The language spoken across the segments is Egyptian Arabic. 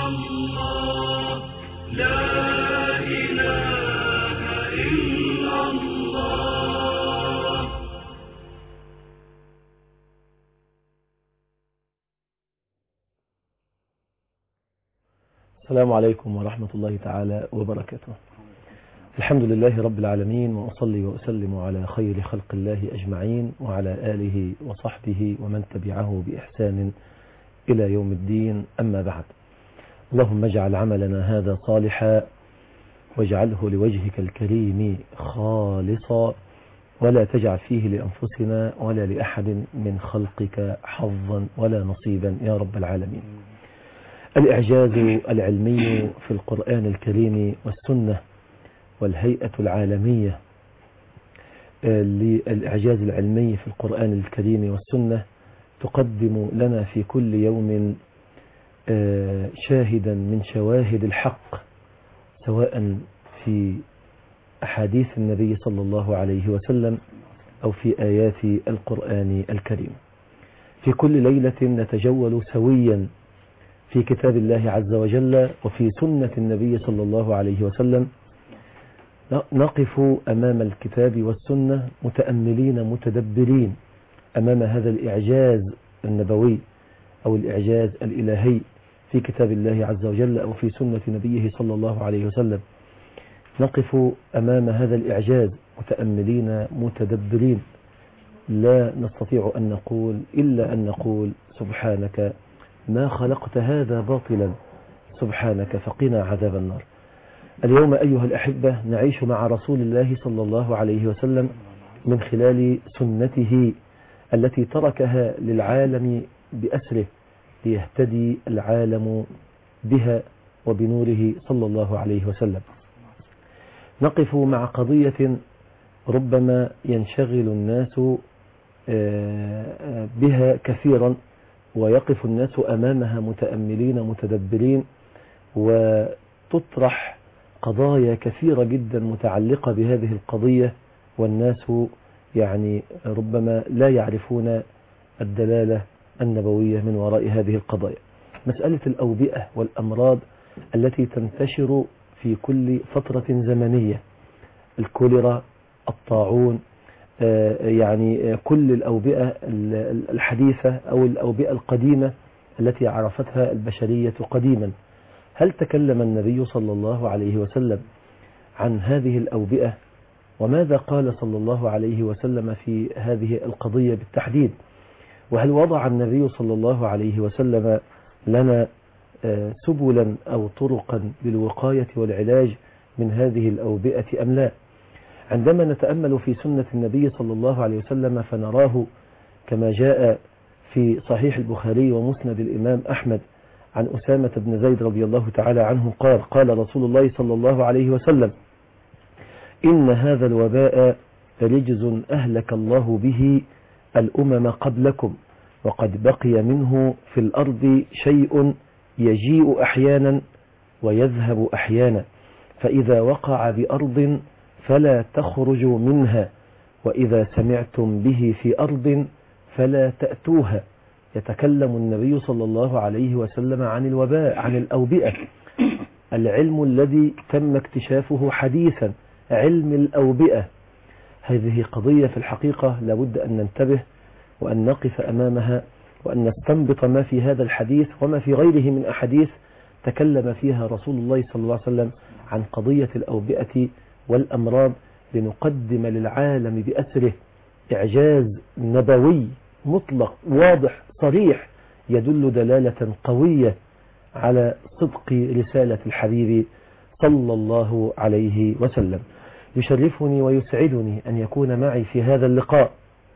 الله لا إله إلا الله السلام عليكم ورحمة الله تعالى وبركاته الحمد لله رب العالمين وأصلي وأسلم على خير خلق الله أجمعين وعلى آله وصحبه ومن تبعه بإحسان إلى يوم الدين أما بعد اللهم اجعل عملنا هذا صالحا واجعله لوجهك الكريم خالصا ولا تجعل فيه لأنفسنا ولا لأحد من خلقك حظا ولا نصيبا يا رب العالمين الإعجاز العلمي في القرآن الكريم والسنة والهيئة العالمية للإعجاز العلمي في القرآن الكريم والسنة تقدم لنا في كل يوم شاهدا من شواهد الحق سواء في أحاديث النبي صلى الله عليه وسلم أو في آيات القرآن الكريم في كل ليلة نتجول سويا في كتاب الله عز وجل وفي سنة النبي صلى الله عليه وسلم نقف أمام الكتاب والسنة متأملين متدبرين أمام هذا الإعجاز النبوي أو الإعجاز الإلهي في كتاب الله عز وجل أو في سنة نبيه صلى الله عليه وسلم نقف أمام هذا الإعجاز متأملين متدبرين لا نستطيع أن نقول إلا أن نقول سبحانك ما خلقت هذا باطلا سبحانك فقنا عذاب النار اليوم أيها الأحبة نعيش مع رسول الله صلى الله عليه وسلم من خلال سنته التي تركها للعالم بأسره ليهتدي العالم بها وبنوره صلى الله عليه وسلم نقف مع قضية ربما ينشغل الناس بها كثيرا ويقف الناس أمامها متأملين متدبرين وتطرح قضايا كثيرة جدا متعلقة بهذه القضية والناس يعني ربما لا يعرفون الدلالة النبوية من وراء هذه القضايا مسألة الأوبئة والأمراض التي تنتشر في كل فترة زمنية الكوليرا الطاعون يعني كل الأوبئة الحديثة أو الأوبئة القديمة التي عرفتها البشرية قديما هل تكلم النبي صلى الله عليه وسلم عن هذه الأوبئة وماذا قال صلى الله عليه وسلم في هذه القضية بالتحديد وهل وضع النبي صلى الله عليه وسلم لنا سبلا أو طرقا للوقاية والعلاج من هذه الأوبئة أم لا عندما نتأمل في سنة النبي صلى الله عليه وسلم فنراه كما جاء في صحيح البخاري ومسند الإمام أحمد عن أسامة بن زيد رضي الله تعالى عنه قال قال رسول الله صلى الله عليه وسلم إن هذا الوباء رجز أهلك الله به الأمم قبلكم وقد بقي منه في الأرض شيء يجيء أحيانا ويذهب أحيانا فإذا وقع بأرض فلا تخرجوا منها وإذا سمعتم به في أرض فلا تأتوها يتكلم النبي صلى الله عليه وسلم عن الوباء عن الأوبئة العلم الذي تم اكتشافه حديثا علم الأوبئة هذه قضية في الحقيقة لابد أن ننتبه وأن نقف أمامها وأن نستنبط ما في هذا الحديث وما في غيره من أحاديث تكلم فيها رسول الله صلى الله عليه وسلم عن قضية الأوبئة والأمراض لنقدم للعالم بأسره إعجاز نبوي مطلق واضح صريح يدل دلالة قوية على صدق رسالة الحبيب صلى الله عليه وسلم يشرفني ويسعدني أن يكون معي في هذا اللقاء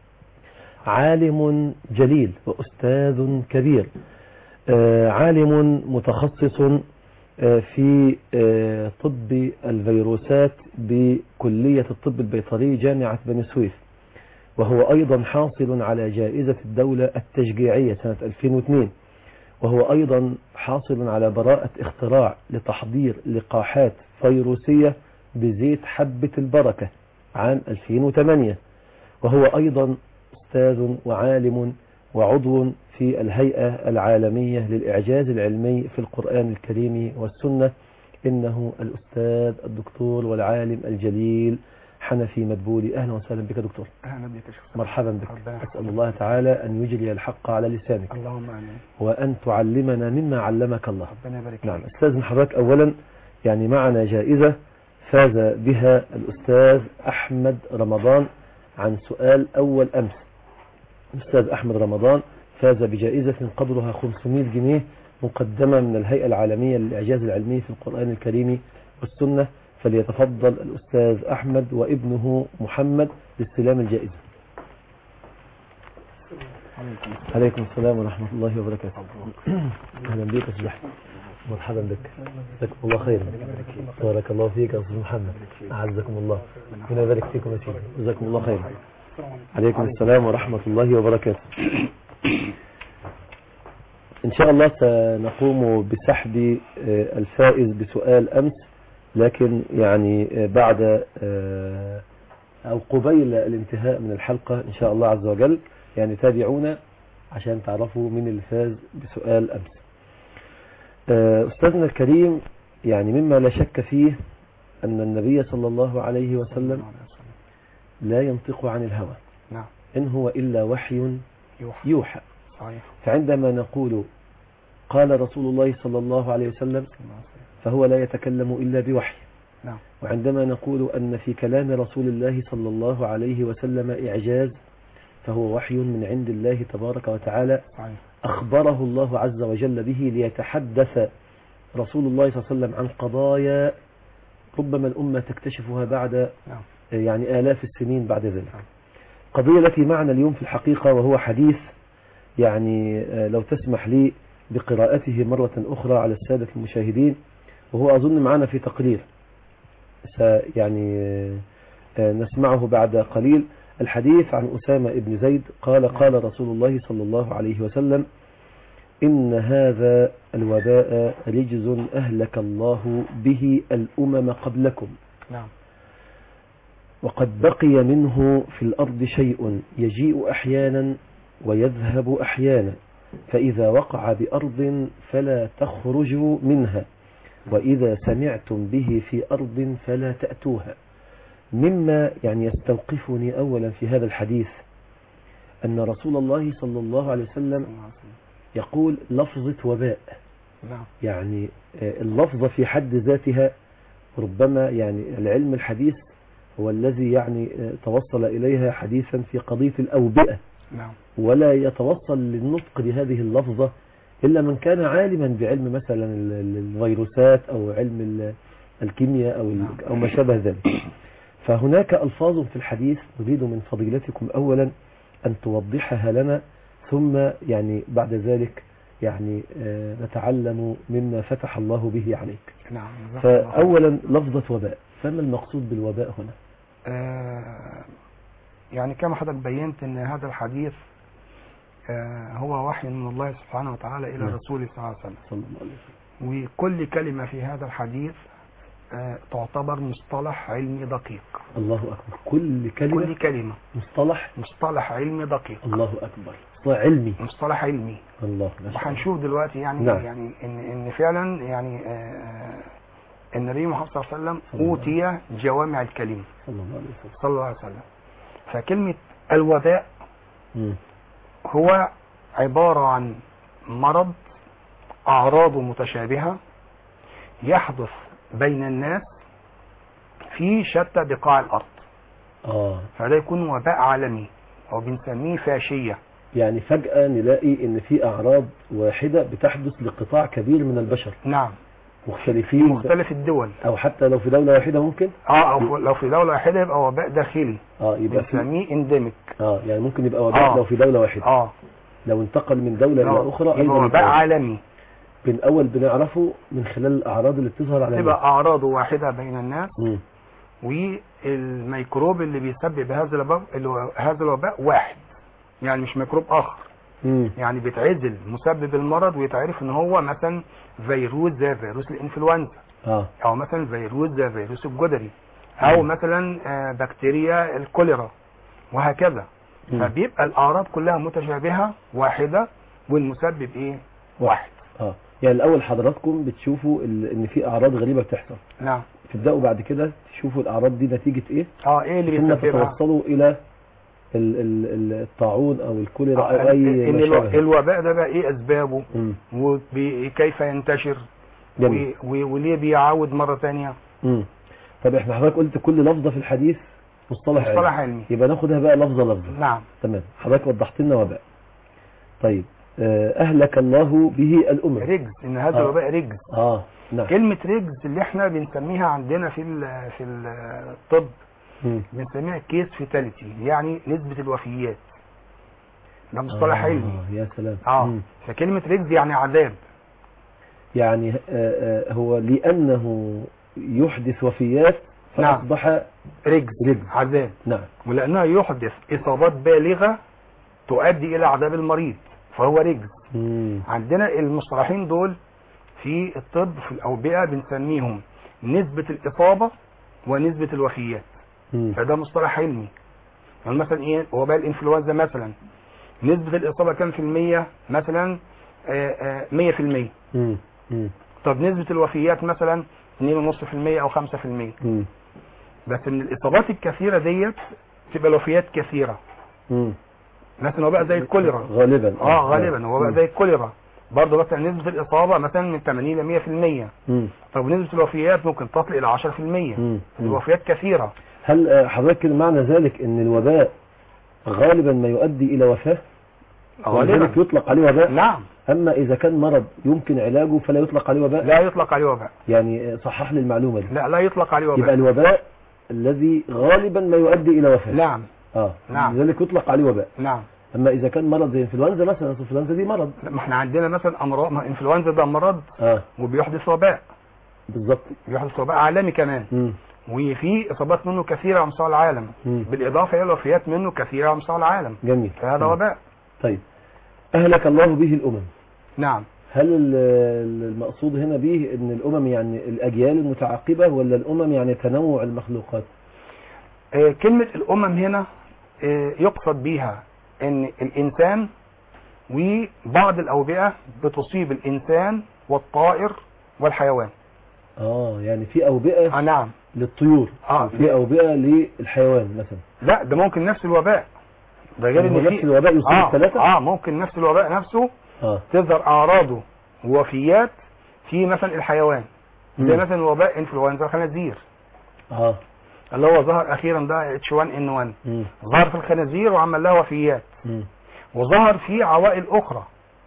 عالم جليل وأستاذ كبير عالم متخصص في طب الفيروسات بكلية الطب البيطري جامعة بني سويف وهو أيضا حاصل على جائزة الدولة التشجيعية سنة 2002 وهو أيضا حاصل على براءة اختراع لتحضير لقاحات فيروسية بزيت حبة البركة عام 2008 وهو أيضا أستاذ وعالم وعضو في الهيئة العالمية للإعجاز العلمي في القرآن الكريم والسنة إنه الأستاذ الدكتور والعالم الجليل حنفي مدبولي أهلا وسهلا بك دكتور اهلا بك يا شيخ مرحبا بك ربنا أسأل الله تعالى أن يجري الحق على لسانك اللهم امين وأن تعلمنا مما علمك الله ربنا يبارك نعم فيك. استاذ حضرتك اولا يعني معنا جائزة فاز بها الاستاذ احمد رمضان عن سؤال اول امس الاستاذ احمد رمضان فاز بجائزة قدرها 500 جنيه مقدمة من الهيئة العالمية للإعجاز العلمي في القرآن الكريم والسنة فليتفضل الأستاذ أحمد وابنه محمد لاستلام الجائزة عليكم السلام ورحمة الله وبركاته أهلا بك يا أستاذ أحمد مرحبا بك جزاكم الله خيرا بارك الله فيك يا أستاذ محمد أعزكم الله ربنا يبارك فيكم يا سيدي جزاكم الله خيرا عليكم السلام ورحمة الله وبركاته إن شاء الله سنقوم بسحب آه، الفائز بسؤال أمس لكن يعني آه، بعد آه، أو قبيل الانتهاء من الحلقة إن شاء الله عز وجل يعني تابعونا عشان تعرفوا من اللي فاز بسؤال أمس آه، أستاذنا الكريم يعني مما لا شك فيه أن النبي صلى الله عليه وسلم لا ينطق عن الهوى نعم إن هو إلا وحي يوحى يوحى صحيح فعندما نقول قال رسول الله صلى الله عليه وسلم فهو لا يتكلم إلا بوحي نعم وعندما نقول أن في كلام رسول الله صلى الله عليه وسلم إعجاز فهو وحي من عند الله تبارك وتعالى صحيح أخبره الله عز وجل به ليتحدث رسول الله صلى الله عليه وسلم عن قضايا ربما الأمة تكتشفها بعد نعم يعني آلاف السنين بعد ذلك قضية التي معنا اليوم في الحقيقة وهو حديث يعني آه، لو تسمح لي بقراءته مرة أخرى على السادة المشاهدين وهو أظن معنا في تقرير س- يعني آه، آه، نسمعه بعد قليل الحديث عن أسامة بن زيد قال قال رسول الله صلى الله عليه وسلم إن هذا الوباء رجز أهلك الله به الأمم قبلكم نعم وقد بقي منه في الأرض شيء يجيء أحيانا ويذهب أحيانا فإذا وقع بأرض فلا تخرجوا منها وإذا سمعتم به في أرض فلا تأتوها مما يعني يستوقفني أولا في هذا الحديث أن رسول الله صلى الله عليه وسلم يقول لفظة وباء نعم يعني آه، اللفظة في حد ذاتها ربما يعني العلم الحديث هو الذي يعني آه، توصل إليها حديثا في قضية الأوبئة نعم ولا يتوصل للنطق بهذه اللفظة إلا من كان عالما بعلم مثلا ال- ال- الفيروسات أو علم ال- الكيمياء أو, ال- نعم. أو ما شابه ذلك فهناك ألفاظ في الحديث نريد من فضيلتكم أولا أن توضحها لنا ثم يعني بعد ذلك يعني آه، نتعلم مما فتح الله به عليك نعم جزاك الله خير. فأولا لفظة وباء فما المقصود بالوباء هنا آه، يعني كما حضرتك بينت ان هذا الحديث آه، هو وحي من الله سبحانه وتعالى الى نعم. رسوله صلى الله عليه وسلم صلى الله عليه وسلم وكل كلمة في هذا الحديث آه، تعتبر مصطلح علمي دقيق الله أكبر كل كلمة كل كلمة مصطلح مصطلح علمي دقيق الله أكبر مصطلح علمي مصطلح علمي الله ما شاء الله وهنشوف دلوقتي يعني نعم. يعني ان ان فعلا يعني آه، النبي محمد صلى الله عليه وسلم صلى الله اوتي جوامع الكلم صلى الله عليه وسلم صلى الله عليه وسلم فكلمة الوباء مم. هو عبارة عن مرض أعراضه متشابهة يحدث بين الناس في شتى بقاع الأرض آه فده يكون وباء عالمي أو بنسميه فاشية يعني فجأة نلاقي إن في أعراض واحدة بتحدث لقطاع كبير من البشر نعم في مختلفين مختلف الدول أو حتى لو في دولة واحدة ممكن اه او لو في دولة واحدة يبقى وباء داخلي آه يبقى في بنسميه انديميك آه يعني ممكن يبقى وباء آه. لو في دولة واحدة اه لو انتقل من دولة إلى آه، أخرى يبقى أيضا وباء يبقى عالمي بن أول بنعرفه من خلال الأعراض اللي بتظهر على تبقى الناس أعراضه واحدة بين الناس مم. والميكروب اللي بيسبب هذا الوباء اللي هو- هذا الوباء واحد يعني مش ميكروب آخر مم. يعني بيتعزل مسبب المرض ويتعرف ان هو مثلا فيروس زي فيروس الانفلونزا آه او مثلا فيروس زي فيروس الجدري او مثلا آه، بكتيريا الكوليرا وهكذا مم. فبيبقى الاعراض كلها متشابهه واحده والمسبب ايه واحد اه يعني الاول حضراتكم بتشوفوا ال- ان في اعراض غريبه بتحصل نعم تبداوا بعد كده تشوفوا الاعراض دي نتيجه ايه اه ايه اللي ثم بيسببها تتوصلوا الى ال- ال- ال- الطاعون او الكوليرا آه، او اي ان ما الو- شابه. الوباء ده بقى ايه اسبابه مم. وكيف ينتشر جميل و- و- وليه بيعاود مره ثانيه مم. طب احنا حضرتك قلت كل لفظه في الحديث مصطلح مصطلح علمي علمي يبقى ناخدها بقى لفظه لفظه نعم تمام حضرتك وضحت لنا وباء طيب آه، اهلك الله به الامم رجز ان هذا آه. الوباء رجز اه نعم كلمة رجز اللي احنا بنسميها عندنا في ال- في الطب مم. بنسميها كيس فيتاليتي يعني نسبة الوفيات ده مصطلح آه، علمي يا سلام اه مم. فكلمة رجز يعني عذاب يعني آه، آه، هو لانه يحدث وفيات نعم. فاصبح رجز رجز عذاب نعم ولأنها يحدث إصابات بالغة تؤدي إلى عذاب المريض فهو رجز مم. عندنا المصطلحين دول في الطب في الأوبئة بنسميهم نسبة الإصابة ونسبة الوفيات مم. فده مصطلح علمي يعني مثلا ايه وباء الانفلونزا مثلا نسبة الإصابة كام في المية مثلا آه، آه، مية في المية مم. مم. طب نسبة الوفيات مثلا اتنين ونص في المية أو خمسة في المية مم. بس من الإصابات الكثيرة ديت تبقى الوفيات كثيرة مم. مثلا وباء زي الكوليرا غالبا اه غالبا هو بقى مم. زي الكوليرا برضه مثلا نسبة الإصابة مثلا من 80 ل 100% مم. طب نسبة الوفيات ممكن تصل إلى 10% مم. مم. الوفيات كثيرة هل آه، حضرتك معنى ذلك ان الوباء غالبا ما يؤدي الى وفاة ولذلك غالبا يطلق عليه وباء نعم اما اذا كان مرض يمكن علاجه فلا يطلق عليه وباء لا يطلق عليه وباء يعني آه، صحح لي المعلومة دي لا لا يطلق عليه يبقى وباء الوباء الذي غالبا ما يؤدي الى وفاة نعم اه نعم. لذلك يطلق عليه وباء نعم اما اذا كان مرض زي الانفلونزا مثلا أصل الانفلونزا دي مرض ما احنا عندنا مثلا امراض ما انفلونزا ده مرض اه وبيحدث وباء بالظبط بيحدث وباء عالمي كمان مم. وفي اصابات منه كثيره على مستوى العالم مم. بالاضافه الى الوفيات منه كثيره على مستوى العالم جميل فهذا مم. وباء طيب اهلك الله به الامم نعم هل ال- ال- المقصود هنا به ان الامم يعني الاجيال المتعاقبه ولا الامم يعني تنوع المخلوقات آه، كلمه الامم هنا آه، يقصد بيها ان الانسان وبعض الاوبئه بتصيب الانسان والطائر والحيوان اه يعني في اوبئه اه نعم للطيور آه. وفي اوبئه للحيوان مثلا لا ده ممكن نفس الوباء ده غير هو ان نفس في الوباء يصيب اه الثلاثه اه ممكن نفس الوباء نفسه اه تظهر اعراضه ووفيات في مثلا الحيوان زي مم. مثلا وباء انفلونزا الخنازير اه اللي هو ظهر اخيرا ده اتش 1 ان 1 مم. ظهر في الخنازير وعمل لها وفيات مم. وظهر في عوائل اخرى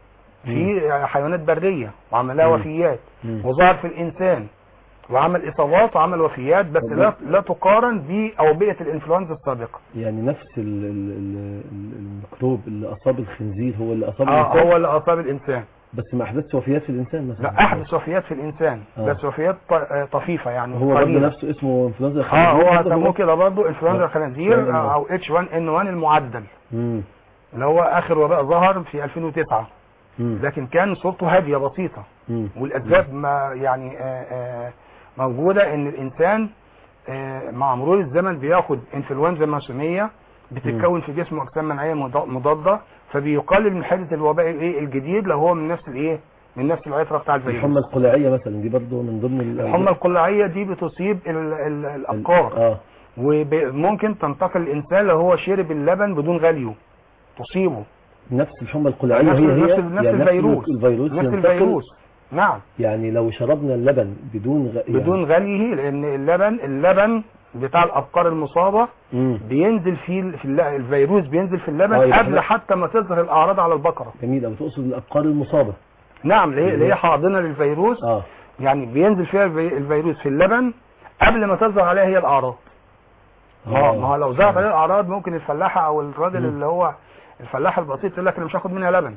في حيوانات بريه وعمل لها مم. وفيات مم. وظهر في الانسان وعمل اصابات وعمل وفيات بس لا لا تقارن باوبئه الانفلونزا السابقه يعني نفس ال ال ال ال- الميكروب اللي اصاب الخنزير هو اللي اصاب اه الانسان هو اللي اصاب الانسان بس ما احدثش وفيات في الانسان مثلا لا احدث وفيات في الانسان آه. بس وفيات ط- آه، طفيفه يعني هو برضه قليلة. نفسه اسمه انفلونزا اه الخنزير هو برضه سموه كده برضه انفلونزا آه. الخنازير يعني آه، او اتش 1 ان 1 المعدل مم. اللي هو اخر وباء ظهر في 2009 مم. لكن كان صورته هاديه بسيطه مم. والاسباب ما يعني آه، آه، موجوده ان الانسان آه، مع مرور الزمن بياخد انفلونزا موسميه بتتكون في جسمه اجسام مناعيه مضا- مضاده فبيقلل من حدث الوباء الايه الجديد لو هو من نفس ايه من نفس العتره بتاع الحمى الفيروس القلاعيه مثلا دي برضه من ضمن ال- الحمى القلاعيه دي بتصيب ال- ال- الابقار اه وممكن تنتقل الانسان لو هو شرب اللبن بدون غليه تصيبه نفس الحمى القلاعيه نفس هي هي نفس, نفس يعني الفيروس الفيروس نفس ينتقل الفيروس نعم يعني لو شربنا اللبن بدون غ... يعني بدون غليه لان اللبن اللبن بتاع الابقار المصابه مم. بينزل فيه ال- في الل- الفيروس بينزل في اللبن آه، يبقى قبل إحنا- حتى ما تظهر الاعراض على البقره جميل أو تقصد الأبقار المصابة نعم اللي هي اللي هي حاضنه للفيروس اه يعني بينزل فيها الفي- الفيروس في اللبن قبل ما تظهر عليها هي الاعراض ما هو- ما هو لو ظهرت عليه الاعراض ممكن الفلاحه او الراجل مم. اللي هو الفلاح البسيط يقول لك انا مش هاخد منها لبن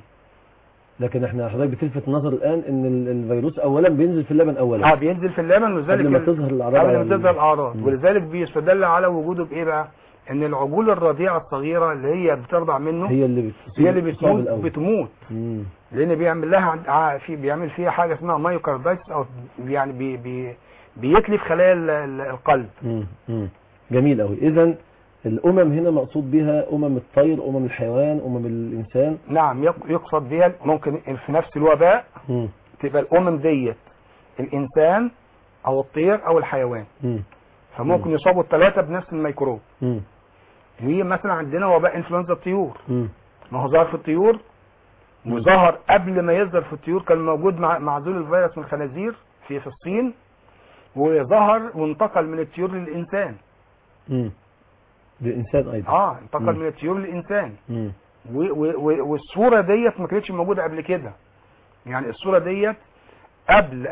لكن احنا حضرتك بتلفت النظر الآن إن ال- الفيروس أولا بينزل في اللبن أولا اه بينزل في اللبن ولذلك قبل ما ال- تظهر الأعراض قبل على ما ال- تظهر الاعراض مم. ولذلك بيستدل على وجوده بايه بقى ان العجول الرضيعه الصغيره اللي هي بترضع منه هي اللي بتصيب هي اللي بتصاب بتموت الأول. بتموت مم. لان بيعمل لها عند- ع- في بيعمل فيها حاجه اسمها مايوكاردايتس او يعني بي بي بيتلف خلايا ال- ال- القلب مم. مم. جميل قوي إذا الأمم هنا مقصود بها أمم الطير أمم الحيوان أمم الإنسان نعم يق- يقصد بها ممكن في نفس الوباء مم. تبقى الامم ديت الانسان او الطير او الحيوان مم. فممكن يصابوا الثلاثه بنفس الميكروب مم. ومثلا عندنا وباء انفلونزا الطيور مم. ما هو ظهر في الطيور مم. وظهر قبل ما يظهر في الطيور كان موجود مع معزول الفيروس من الخنازير في في الصين وظهر وانتقل من الطيور للانسان مم. للإنسان أيضا اه انتقل مم. من الطيور للانسان مم. و- و- و- والصوره ديت ما كانتش موجوده قبل كده يعني الصوره ديت قبل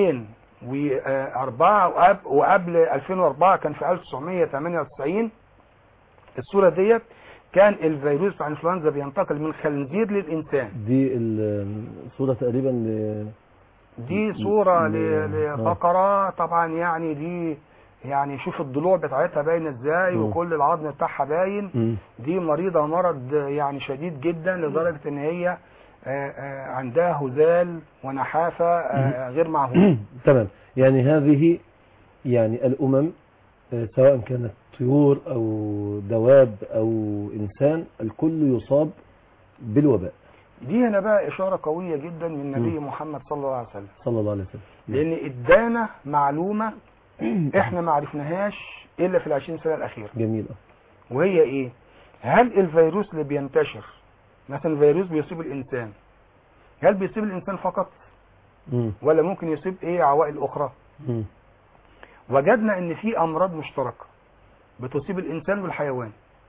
2004 وقبل, وقبل 2004 كان في 1998 الصوره ديت كان الفيروس بتاع الانفلونزا بينتقل من خنزير للانسان دي الصورة تقريبا ل... دي صوره ل- آه. لفقره طبعا يعني دي يعني شوف الضلوع بتاعتها باينه ازاي مم. وكل العظم بتاعها باين مم. دي مريضة مرض يعني شديد جدا لدرجة ان هي آه، آه، عندها هزال ونحافة آه، غير معهودة تمام يعني هذه يعني الأمم آه، سواء كانت طيور أو دواب أو إنسان الكل يصاب بالوباء دي هنا بقى إشارة قوية جدا من النبي مم. محمد صلى الله عليه وسلم صلى الله عليه وسلم لأن ادانا معلومة احنا ما عرفناهاش إلا في العشرين سنة الأخيرة جميل وهي إيه؟ هل الفيروس اللي بينتشر مثلا فيروس بيصيب الإنسان هل بيصيب الإنسان فقط مم. ولا ممكن يصيب إيه عوائل أخرى؟ مم. وجدنا ان في امراض مشتركه بتصيب الانسان والحيوان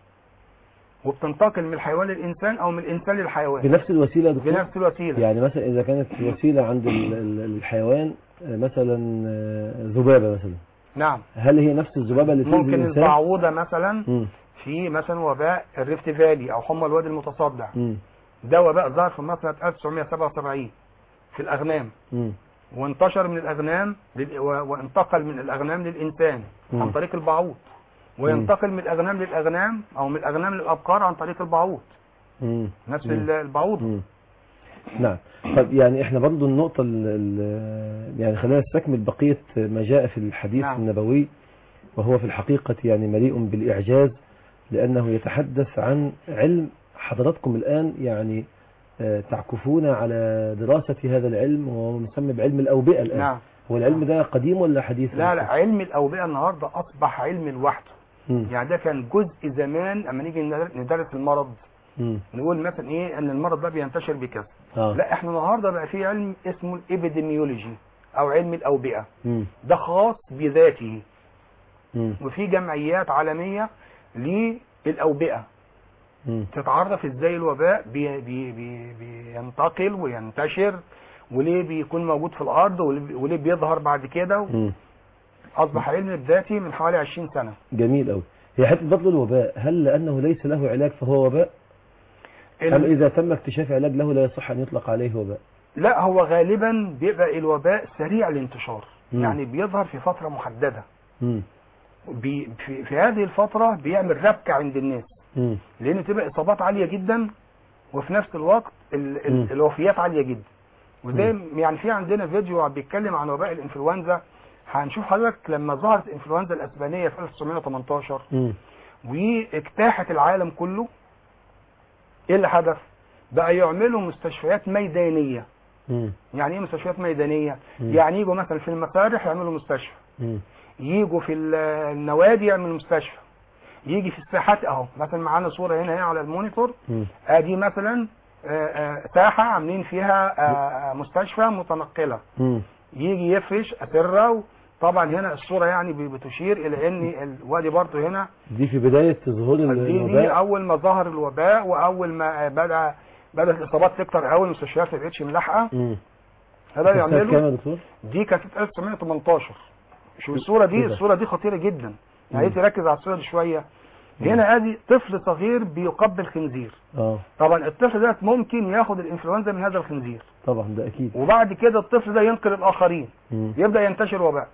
وبتنتقل من الحيوان للانسان او من الانسان للحيوان بنفس الوسيلة يا دكتور بنفس الوسيله يعني مثلا إذا كانت وسيلة عند ال- ال- الحيوان آه، مثلا آه، ذبابة مثلا نعم هل هي نفس الذبابة اللي تأذي ممكن الإنسان؟ البعوضه مثلا مم. في مثلا وباء الريفت فالي او حمى الوادي المتصدع مم. ده وباء ظهر في مصر سنه 1977 في الاغنام مم. وانتشر من الاغنام لل... و... وانتقل من الاغنام للانسان مم. عن طريق البعوض وينتقل من الاغنام للاغنام او من الاغنام للابقار عن طريق البعوض مم. نفس مم. ال- البعوض مم. نعم طب يعني احنا برضو النقطة ال ال يعني خلينا نستكمل بقية ما جاء في الحديث نعم. النبوي وهو في الحقيقة يعني مليء بالإعجاز لأنه يتحدث عن علم حضراتكم الآن يعني آه، تعكفون على دراسة هذا العلم وهو مسمى بعلم الأوبئة الآن نعم هو العلم ده قديم ولا حديث لا لا علم الأوبئة النهاردة أصبح علم لوحده مم. يعني ده كان جزء زمان أما نيجي ندر- ندرس المرض مم. نقول مثلا إيه أن المرض ده بينتشر بكذا آه. لا إحنا النهاردة بقى في علم اسمه الإبيديميولوجي أو علم الأوبئة مم. ده خاص بذاته مم. وفي جمعيات عالمية للأوبئة مم. تتعرف ازاي الوباء بي بي بي بينتقل وينتشر وليه بيكون موجود في الارض وليه وليه بيظهر بعد كده مم. اصبح علم بذاتي من حوالي 20 سنه جميل أوي هي حتة برضو الوباء هل لأنه ليس له علاج فهو وباء أم ال- إذا تم اكتشاف علاج له لا يصح أن يطلق عليه وباء لا هو غالبا بيبقى الوباء سريع الانتشار مم. يعني بيظهر في فتره محدده مم. بي في, في هذه الفتره بيعمل ربكه عند الناس مم. لان تبقى اصابات عاليه جدا وفي نفس الوقت ال مم. ال الوفيات عاليه جدا وزي يعني في عندنا فيديو بيتكلم عن وباء الانفلونزا هنشوف حضرتك لما ظهرت الانفلونزا الاسبانيه في 1918 مم. واجتاحت العالم كله ايه اللي حدث بقى يعملوا مستشفيات ميدانيه مم. يعني ايه مستشفيات ميدانيه مم. يعني يجوا مثلا في المسارح يعملوا مستشفى مم. يجوا في ال- النوادي يعملوا مستشفى يجي في الساحات اهو مثلا معانا صوره هنا اهي على المونيتور مم. ادي مثلا آه، آه، ساحه عاملين فيها آه، آه، مستشفى متنقله مم. يجي يفرش اسره طبعا هنا الصوره يعني ب- بتشير الى ان الوادي برضه هنا دي في بداية ظهور دي, دي الوباء اول ما ظهر الوباء واول ما بدا بدات الاصابات تكتر قوي المستشفيات ما بقتش ملاحقه مم. هذا كانت سنة كام يعملوا يا دكتور؟ دي كانت 1918 شوف الصوره دي كده. الصوره دي خطيره جدا مم. يعني تركز على الصوره دي شويه هنا ادي طفل صغير بيقبل خنزير اه طبعا الطفل ده ممكن ياخد الانفلونزا من هذا الخنزير طبعا ده أكيد وبعد كده الطفل ده ينقل الاخرين مم. يبدا ينتشر وباء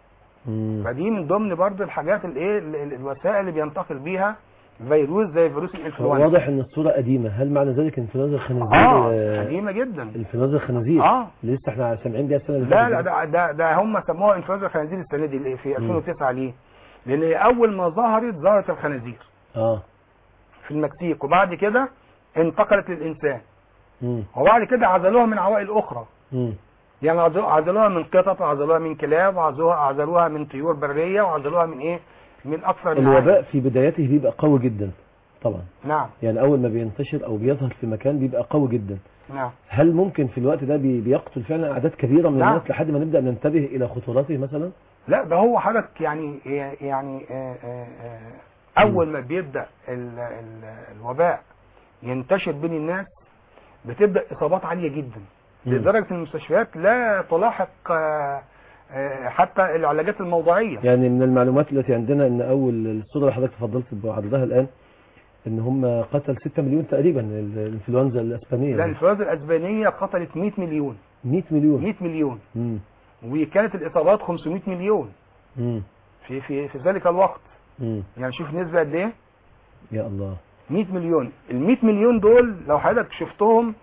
مم. فدي من ضمن برضه الحاجات الايه ال- ال- الوسائل اللي بينتقل بيها فيروس زي فيروس هو الانفلونزا واضح ان الصورة قديمة هل معنى ذلك انفلونزا الخنازير اه آه، قديمه جدا انفلونزا الخنازير اه اللي لسه احنا سامعين بيها السنة اللي لا فاتت لا ده ده, ده هم سموها انفلونزا الخنازير السنه دي اللي في 2009 ليه؟ لان هي اول ما ظهرت ظهرت الخنازير اه في المكسيك وبعد كده انتقلت للإنسان مم. وبعد كده عزلوها من عوائل أخرى مم. يعني عزلو- عزلوها من قطط وعزلوها من كلاب وعزلوها عزلوها من طيور برية وعزلوها من إيه من أكثر من الوباء عائل. في بدايته بيبقى قوي جدا طبعا نعم يعني اول ما بينتشر او بيظهر في مكان بيبقى قوي جدا نعم هل ممكن في الوقت ده بي- بيقتل فعلا اعداد كبيره من نعم. الناس لحد ما نبدا ننتبه الى خطورته مثلا لا ده هو حضرتك يعني يعني آه، آه، آه، اول ما بيبدا ال- ال- الوباء ينتشر بين الناس بتبدا اصابات عاليه جدا مم. لدرجه ان المستشفيات لا تلاحق آه، آه، حتى العلاجات الموضعيه يعني من المعلومات التي عندنا ان اول الصوره اللي حضرتك تفضلت بعرضها الان ان هم قتل 6 مليون تقريبا ال- الانفلونزا الاسبانيه لا الانفلونزا الاسبانيه قتلت 100 مليون 100 مليون 100 مليون مم. وكانت الاصابات 500 مليون مم. في في في ذلك الوقت مم. يعني شوف نسبه قد ايه يا الله 100 مليون ال 100 مليون دول لو حضرتك شفتهم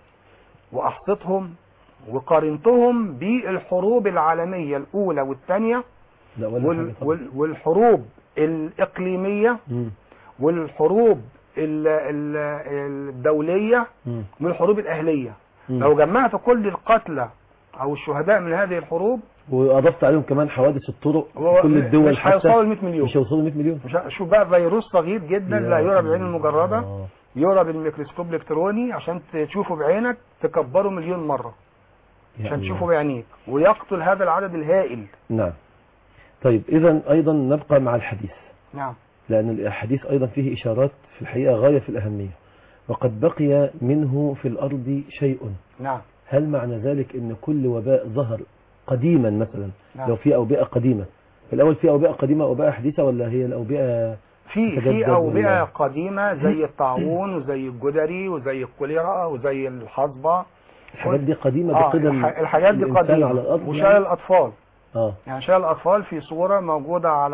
واحصتهم وقارنتهم بالحروب العالميه الاولى والثانيه لا ولا وال حاجه طبعا وال والحروب الاقليميه مم. والحروب ال- ال- الدوليه مم. والحروب الاهليه مم. لو جمعت كل القتلى او الشهداء من هذه الحروب واضفت عليهم كمان حوادث الطرق هو في كل الدول مش هيوصلوا حتى ل 100 مليون مش هيوصلوا 100 مليون مش ه- شوف بقى فيروس صغير جدا لا يرى بالعين المجرده آه. يرى بالميكروسكوب الالكتروني عشان تشوفه بعينك تكبره مليون مره يا عشان الله. تشوفه بعينيك ويقتل هذا العدد الهائل نعم طيب اذا ايضا نبقى مع الحديث نعم لأن الحديث أيضا فيه إشارات في الحقيقة غاية في الأهمية وقد بقي منه في الأرض شيء نعم هل معنى ذلك أن كل وباء ظهر قديما مثلا نعم لو في أوبئة قديمة في الأول في أوبئة قديمة أوبئة حديثة ولا هي الأوبئة في تجدد في اوبئه ولا- قديمه زي الطاعون وزي الجدري وزي الكوليرا وزي الحصبه الحاجات دي قديمة آه بقدم الح- الحاجات دي الإنسان قديمه على الأرض وشال يعني؟ الاطفال آه يعني شال الاطفال في صوره موجوده على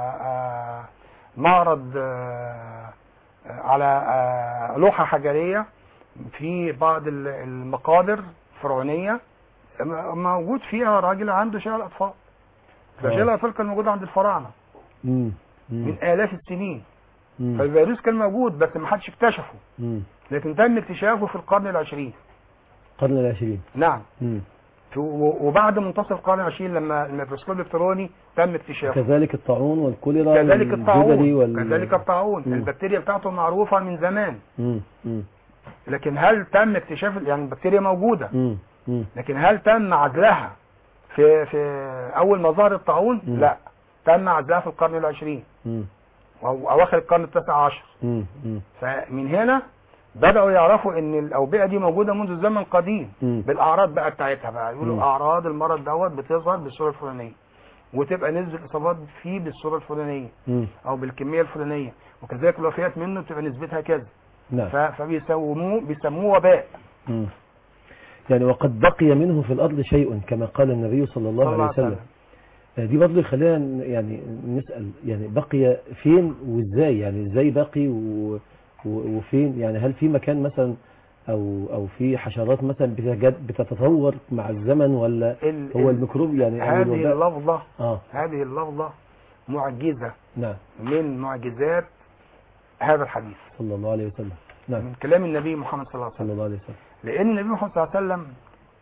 آه، معرض آه، على آه، لوحه حجريه في بعض ال- المقابر الفرعونيه م- موجود فيها راجل عنده شلل اطفال فشلل آه. الاطفال كان موجود عند الفراعنه مم. مم. من الاف السنين مم. فالفيروس كان موجود بس ما حدش اكتشفه مم. لكن تم اكتشافه في القرن العشرين القرن العشرين نعم مم. في- و- وبعد منتصف القرن العشرين لما الميكروسكوب الالكتروني تم اكتشافه كذلك الطاعون والكوليرا كذلك والجدري الطاعون وال... كذلك الطاعون مم. البكتيريا بتاعته معروفة من زمان مم. مم. لكن هل تم اكتشاف يعني البكتيريا موجودة مم. مم. لكن هل تم عزلها في في أول ما ظهر الطاعون مم. لا تم عزلها في القرن العشرين مم. أو أواخر القرن التاسع عشر مم. مم. فمن هنا بدأوا يعرفوا إن الأوبئة دي موجودة منذ زمن قديم مم. بالأعراض بقى بتاعتها بقى يقولوا مم. أعراض المرض دوت بتظهر بالصورة الفلانية وتبقى نسبة الإصابات فيه بالصورة الفلانية مم. او بالكميه الفلانيه وكذلك الوفيات منه بتبقى نسبتها كذا نعم ف- فبيسموه بيسموه وباء مم. يعني وقد بقي منه في الأرض شيء كما قال النبي صلى الله صلى عليه وسلم آه، دي برضه يخلينا ن- يعني نسأل يعني بقي فين وازاي يعني ازاي بقي و... و... وفين يعني هل في مكان مثلا او او في حشرات مثلا بتجد بتتطور مع الزمن ولا ال- هو ال- الميكروب يعني او هذه الوباء اللفظه اه هذه اللفظه معجزه نعم من معجزات هذا الحديث صلى الله عليه وسلم نعم من كلام النبي محمد صلى الله عليه صلى وسلم الله عليه وسلم لان النبي محمد صلى الله عليه وسلم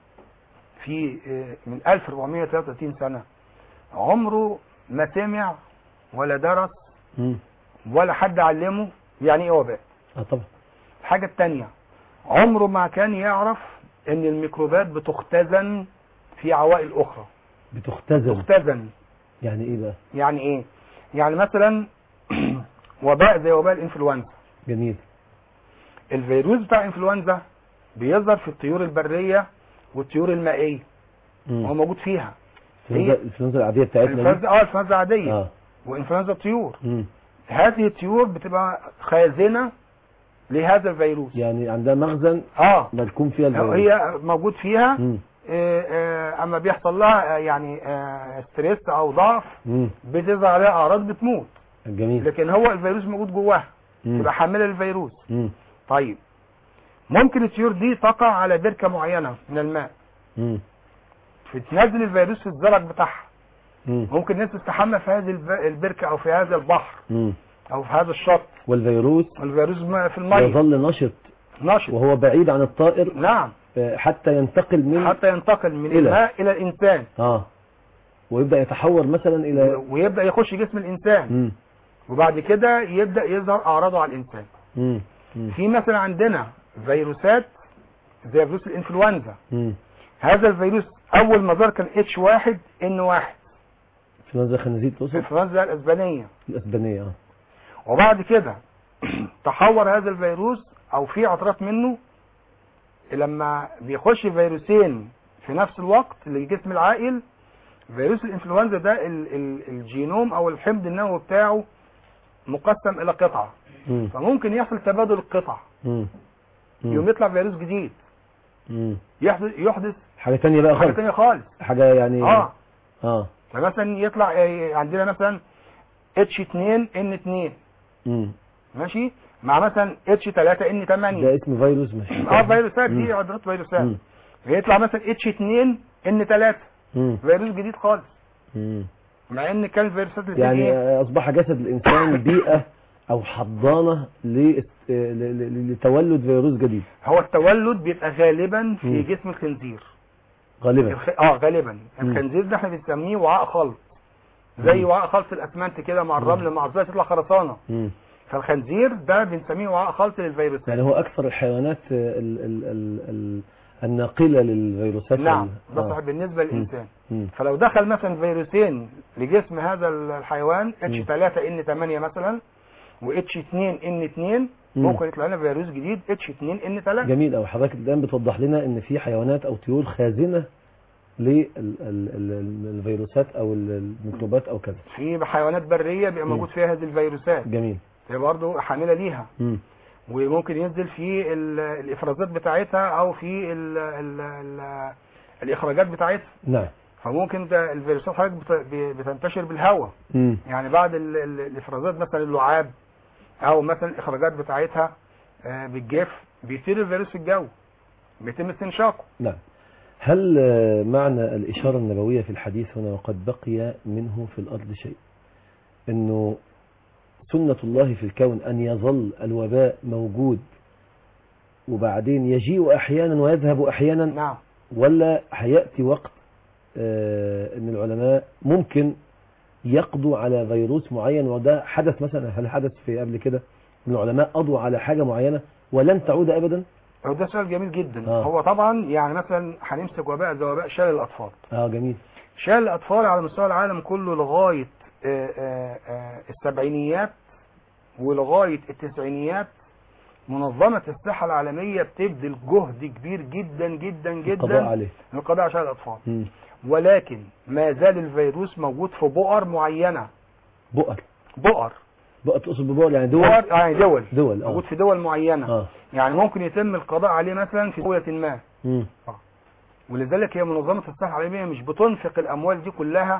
في آه، من 1433 سنه عمره ما سمع ولا درس مم. ولا حد علمه يعني ايه وباء اه طبعا الحاجة التانية عمره ما كان يعرف ان الميكروبات بتختزن في عوائل اخرى بتختزن تختزن يعني ايه بقى يعني ايه يعني مثلا وباء زي وباء الانفلونزا جميل الفيروس بتاع الانفلونزا بيظهر في الطيور البرية والطيور المائية هو مم. موجود فيها الانفلونزا الانفلونزا العاديه بتاعتنا دي الانفلونزا اه الانفلونزا عادية اه وانفلونزا الطيور مم. هذه الطيور بتبقى خازنة لهذا الفيروس يعني عندها مخزن اه مركون فيها الفيروس هي موجود فيها مم. آه، آه، اما بيحصل لها آه، يعني آه، ستريس او ضعف مم. بتظهر عليها اعراض بتموت جميل لكن هو الفيروس موجود جواها مم. تبقى حامله للفيروس مم. طيب ممكن الطيور دي تقع على بركه معينه من الماء مم. فتنزل الفيروس في الزرق بتاعها مم. ممكن الناس تستحمى في هذه الب- البركه او في هذا البحر مم. او في هذا الشط والفيروس والفيروس م- في الميه يظل نشط نشط وهو بعيد عن الطائر نعم آه، حتى ينتقل من حتى ينتقل من إلى. الماء الى الانسان اه ويبدأ يتحور مثلا الى و- ويبدا يخش جسم الانسان مم. وبعد كده يبدا يظهر اعراضه على الانسان مم. مم. في مثلا عندنا فيروسات زي فيروس الانفلونزا مم. هذا الفيروس اول ما ظهر كان اتش واحد ان واحد في نزل خنازير تقصد الانفلونزا الاسبانيه الاسبانيه اه وبعد كده تحور هذا الفيروس او في اطراف منه لما بيخش فيروسين في نفس الوقت لجسم العائل فيروس الانفلونزا ده ال ال الجينوم او الحمض النووي بتاعه مقسم الى قطعه مم. فممكن يحصل تبادل القطع مم. يوم مم. يطلع فيروس جديد مم. يحدث يحدث حاجه ثانيه بقى حاجه خالص ثانيه خالص حاجه يعني اه اه فمثلا يطلع آه، عندنا مثلا اتش 2 ان 2 مم. ماشي مع مثلا اتش 3 ان 8 ده اسم فيروس مش اه فيروسات مم. دي عضلات فيروسات مم. يطلع مثلا اتش 2 ان 3 مم. فيروس جديد خالص مم. مع ان كان الفيروسات اللي يعني بتيجي إيه؟ اصبح جسد الانسان بيئه او حضانه ل- ل- ل- لتولد فيروس جديد هو التولد بيبقى غالبا في مم. جسم الخنزير غالبا الخ... اه غالبا مم. الخنزير ده احنا بنسميه وعاء خلط زي مم. وعاء خلط الاسمنت كده مع الرمل مع الزيت تطلع خرسانه مم. فالخنزير ده بنسميه وعاء خلط للفيروسات يعني هو اكثر الحيوانات ال ال ال ال الناقله للفيروسات نعم ال- ده آه. صحيح بالنسبه للانسان مم. فلو دخل مثلا فيروسين لجسم هذا الحيوان اتش مم. 3 ان 8 مثلا واتش 2 ان 2 مم. ممكن يطلع لنا فيروس جديد اتش 2 ان 3 جميل أوي حضرتك الآن بتوضح لنا إن في حيوانات أو طيور خازنة للفيروسات أو ال- الميكروبات أو كذا في حيوانات بريه بيبقى مم. موجود فيها هذه الفيروسات جميل هي برضه حامله ليها مم. وممكن ينزل في ال- الافرازات بتاعتها او في ال ال ال الاخراجات بتاعتها نعم فممكن ده الفيروسات حضرتك بت- ب- بتنتشر بالهواء مم. يعني بعد ال- ال- الافرازات مثلا اللعاب او مثلا الاخراجات بتاعتها آه، بالجاف بيطير الفيروس في الجو بيتم استنشاقه نعم هل آه، معنى الإشارة النبوية في الحديث هنا وقد بقي منه في الأرض شيء أنه سنة الله في الكون أن يظل الوباء موجود وبعدين يجيء أحيانا ويذهب أحيانا نعم ولا هيأتي وقت آه، ان العلماء ممكن يقضوا على فيروس معين وده حدث مثلا هل حدث في قبل كده ان العلماء قضوا على حاجة معينة ولن تعود ابدا هو ده سؤال جميل جدا آه. هو طبعا يعني مثلا هنمسك وباء زي وباء شلل الاطفال اه جميل شلل الاطفال على مستوى العالم كله لغايه آه، آه، آه، السبعينيات ولغايه التسعينيات منظمه الصحه العالميه بتبذل جهد كبير جدا جدا القضاء جدا عليه للقضاء على شلل الاطفال مم. ولكن ما زال الفيروس موجود في بؤر معينه بؤر بؤر بؤر تقصد ببؤر يعني دول بؤر يعني دول دول اه موجود في دول معينه اه يعني ممكن يتم القضاء عليه مثلا في دولة ما مم. ولذلك هي منظمة الصحة العالمية مش بتنفق الأموال دي كلها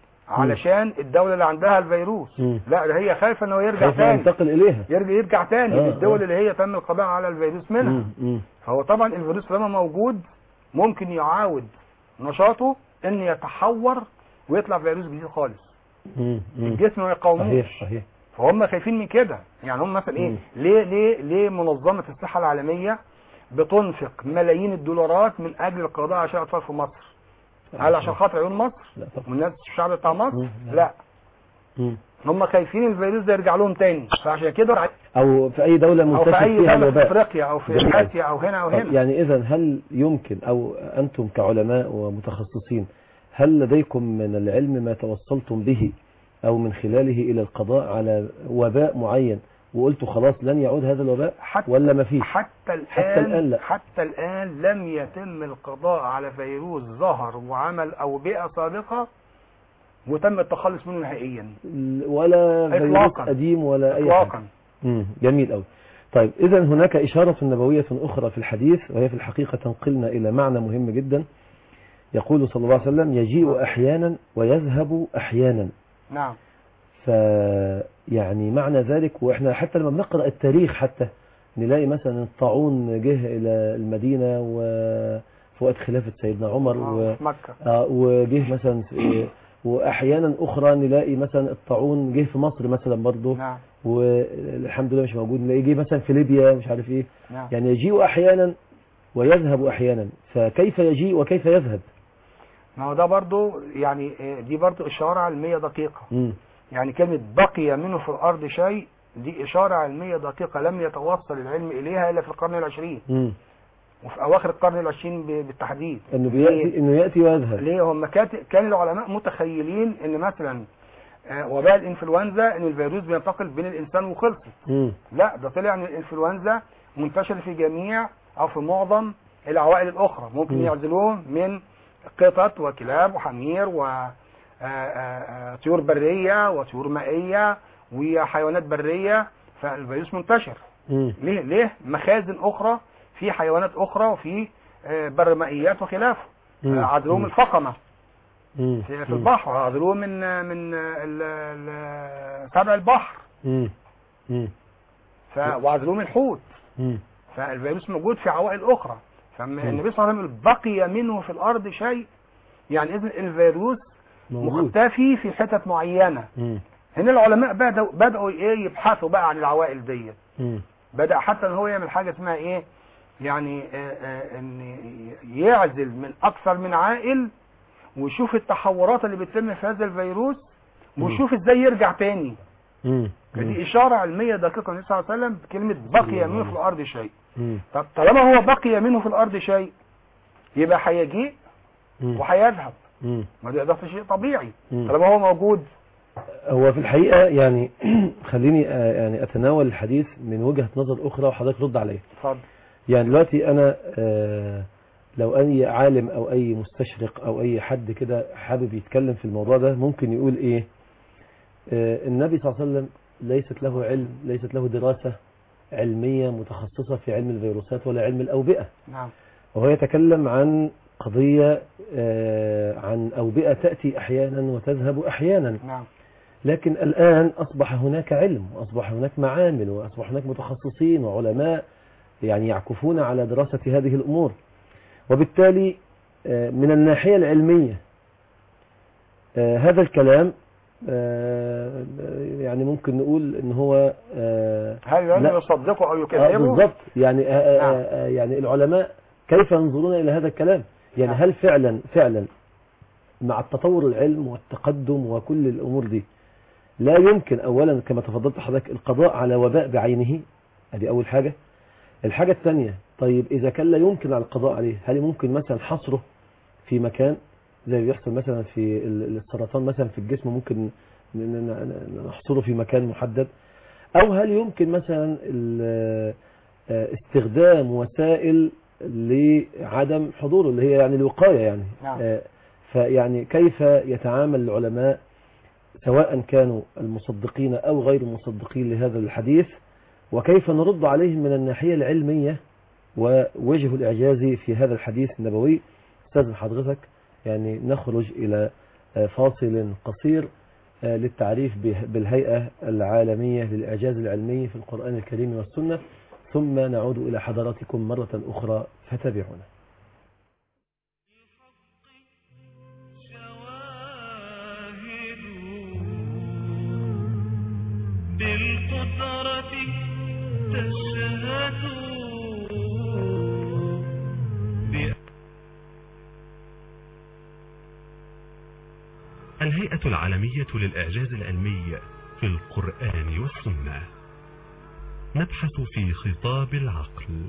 علشان الدولة اللي عندها الفيروس مم. لا ده هي خايفة انه يرجع خايف تاني ينتقل اليها يرجع يرجع تاني آه، للدول آه. اللي هي تم القضاء على الفيروس منها مم. مم. فهو طبعا الفيروس لما موجود ممكن يعاود نشاطه ان يتحور ويطلع فيروس جديد خالص مم. مم. الجسم ما يقاوموش صحيح صحيح فهم خايفين من كده يعني هم مثلا ايه مم. ليه ليه ليه منظمه الصحه العالميه بتنفق ملايين الدولارات من اجل القضاء على شلل الاطفال في مصر هل عشان خاطر عيون مصر لا طبعا والناس الشعب بتاع مصر مم. لا مم. هم خايفين الفيروس ده يرجع لهم تاني فعشان كده او في اي دولة او في منتشر اي فيها دوله في الوباء افريقيا او في جميل. اسيا او هنا او طب هنا يعني إذا هل يمكن أو أنتم كعلماء ومتخصصين هل لديكم من العلم ما توصلتم به أو من خلاله إلى القضاء على وباء معين وقلتوا خلاص لن يعود هذا الوباء حتى ولا ما فيش حتى الان حتى الآن لا. حتى الان لم يتم القضاء على فيروس ظهر وعمل اوبئه سابقه وتم التخلص منه نهائيا ولا فيروس إطلاقاً. قديم ولا أي حاجة اطلاقا مم. جميل أوي طيب إذا هناك إشارة نبوية أخرى في الحديث وهي في الحقيقة تنقلنا إلى معنى مهم جدا يقول صلى الله عليه وسلم يجيء أحيانا ويذهب أحيانا نعم فيعني معنى ذلك واحنا حتى لما بنقرا التاريخ حتى نلاقي مثلا الطاعون جه الى المدينه وفي وقت خلافه سيدنا عمر و آه، في مكه آه، وجه مثلا في- واحيانا اخرى نلاقي مثلا الطاعون جه في مصر مثلا برضه نعم والحمد لله مش موجود نلاقيه جه مثلا في ليبيا مش عارف ايه نعم يعني يجيء احيانا ويذهب احيانا فكيف يجيء وكيف يذهب ما هو ده برضو يعني آه، دي برضو إشارة علمية دقيقة مم. يعني كلمة بقي منه في الأرض شيء دي إشارة علمية دقيقة لم يتوصل العلم إليها إلا في القرن العشرين مم. وفي أواخر القرن العشرين ب- بالتحديد انه بياتي انه ياتي ويذهب ليه هم كات- كان العلماء متخيلين ان مثلا آه، وباء الانفلونزا ان الفيروس بينتقل بين الانسان وخلصت مم. لا ده طلع ان الانفلونزا منتشر في جميع او في معظم العوائل الاخرى ممكن مم. يعزلوه من قطط وكلاب وحمير و آه، آه، آه، طيور بريه وطيور مائيه وحيوانات بريه فالفيروس منتشر مم. ليه ليه مخازن اخرى في حيوانات اخرى وفي آه، برمائيات وخلافه مم. آه، عزلوهم مم. الفقمه مم. في, في مم. البحر عزلوه من من ال- ال- سبع البحر مم. مم. ف... وعزلوه من الحوت مم. فالفيروس موجود في عوائل اخرى فالنبي صلى الله عليه وسلم يقول بقي منه في الارض شيء يعني اذن الفيروس موجود مختفي في حتت معينه مم. هنا العلماء بدأوا بدأوا ايه يبحثوا بقى عن العوائل ديت مم. بدأ حتى ان هو يعمل حاجه اسمها ايه يعني آه، آه، ان يعزل من اكثر من عائل ويشوف التحورات اللي بتتم في هذا الفيروس ويشوف ازاي يرجع تاني مم. فدي اشاره علميه دقيقه النبي صلى الله عليه وسلم بكلمه بقي منه في الارض شيء مم. طب طالما هو بقي منه في الارض شيء يبقى هيجيء مم. وهيذهب مم. ما ده ده شيء طبيعي مم. طالما هو موجود هو في الحقيقة يعني خليني آه، يعني أتناول الحديث من وجهة نظر أخرى وحضرتك رد عليها اتفضل يعني دلوقتي أنا آه، لو أي عالم أو أي مستشرق أو أي حد كده حابب يتكلم في الموضوع ده ممكن يقول إيه آه، النبي صلى الله عليه وسلم ليست له علم ليست له دراسة علمية متخصصة في علم الفيروسات ولا علم الأوبئة نعم وهو يتكلم عن قضية آه، عن أوبئة تأتي أحيانا وتذهب أحيانا نعم لكن الآن أصبح هناك علم وأصبح هناك معامل وأصبح هناك متخصصين وعلماء يعني يعكفون على دراسة هذه الأمور وبالتالي آه، من الناحية العلمية آه، هذا الكلام آه، يعني ممكن نقول ان هو آه، هل لا. العلم يصدقه او آه، يكذبه بالضبط يعني آه، آه، نعم. آه، يعني العلماء كيف ينظرون الى هذا الكلام يعني نعم. هل فعلا فعلا مع التطور العلم والتقدم وكل الامور دي لا يمكن اولا كما تفضلت حضرتك القضاء على وباء بعينه ادي اول حاجة الحاجة الثانية طيب اذا كان لا يمكن على القضاء عليه هل ممكن مثلا حصره في مكان زي اللي بيحصل مثلا في ال- السرطان مثلا في الجسم ممكن ن- ن- ن- نحصره في مكان محدد او هل يمكن مثلا ال- آه، استخدام وسائل لعدم حضوره اللي هي يعني الوقاية يعني نعم. آه، فيعني كيف يتعامل العلماء سواء كانوا المصدقين أو غير المصدقين لهذا الحديث وكيف نرد عليهم من الناحية العلمية ووجه الإعجاز في هذا الحديث النبوي استاذن حضرتك يعني نخرج إلى آه، فاصل قصير آه، للتعريف به- بالهيئة العالمية للإعجاز العلمي في القرآن الكريم والسنة ثم نعود إلى حضراتكم مرة أخرى فتابعونا شواهد بالقدرة تشهد بأ- الهيئة العالمية للإعجاز العلمي في القرآن والسنة نبحث في خطاب العقل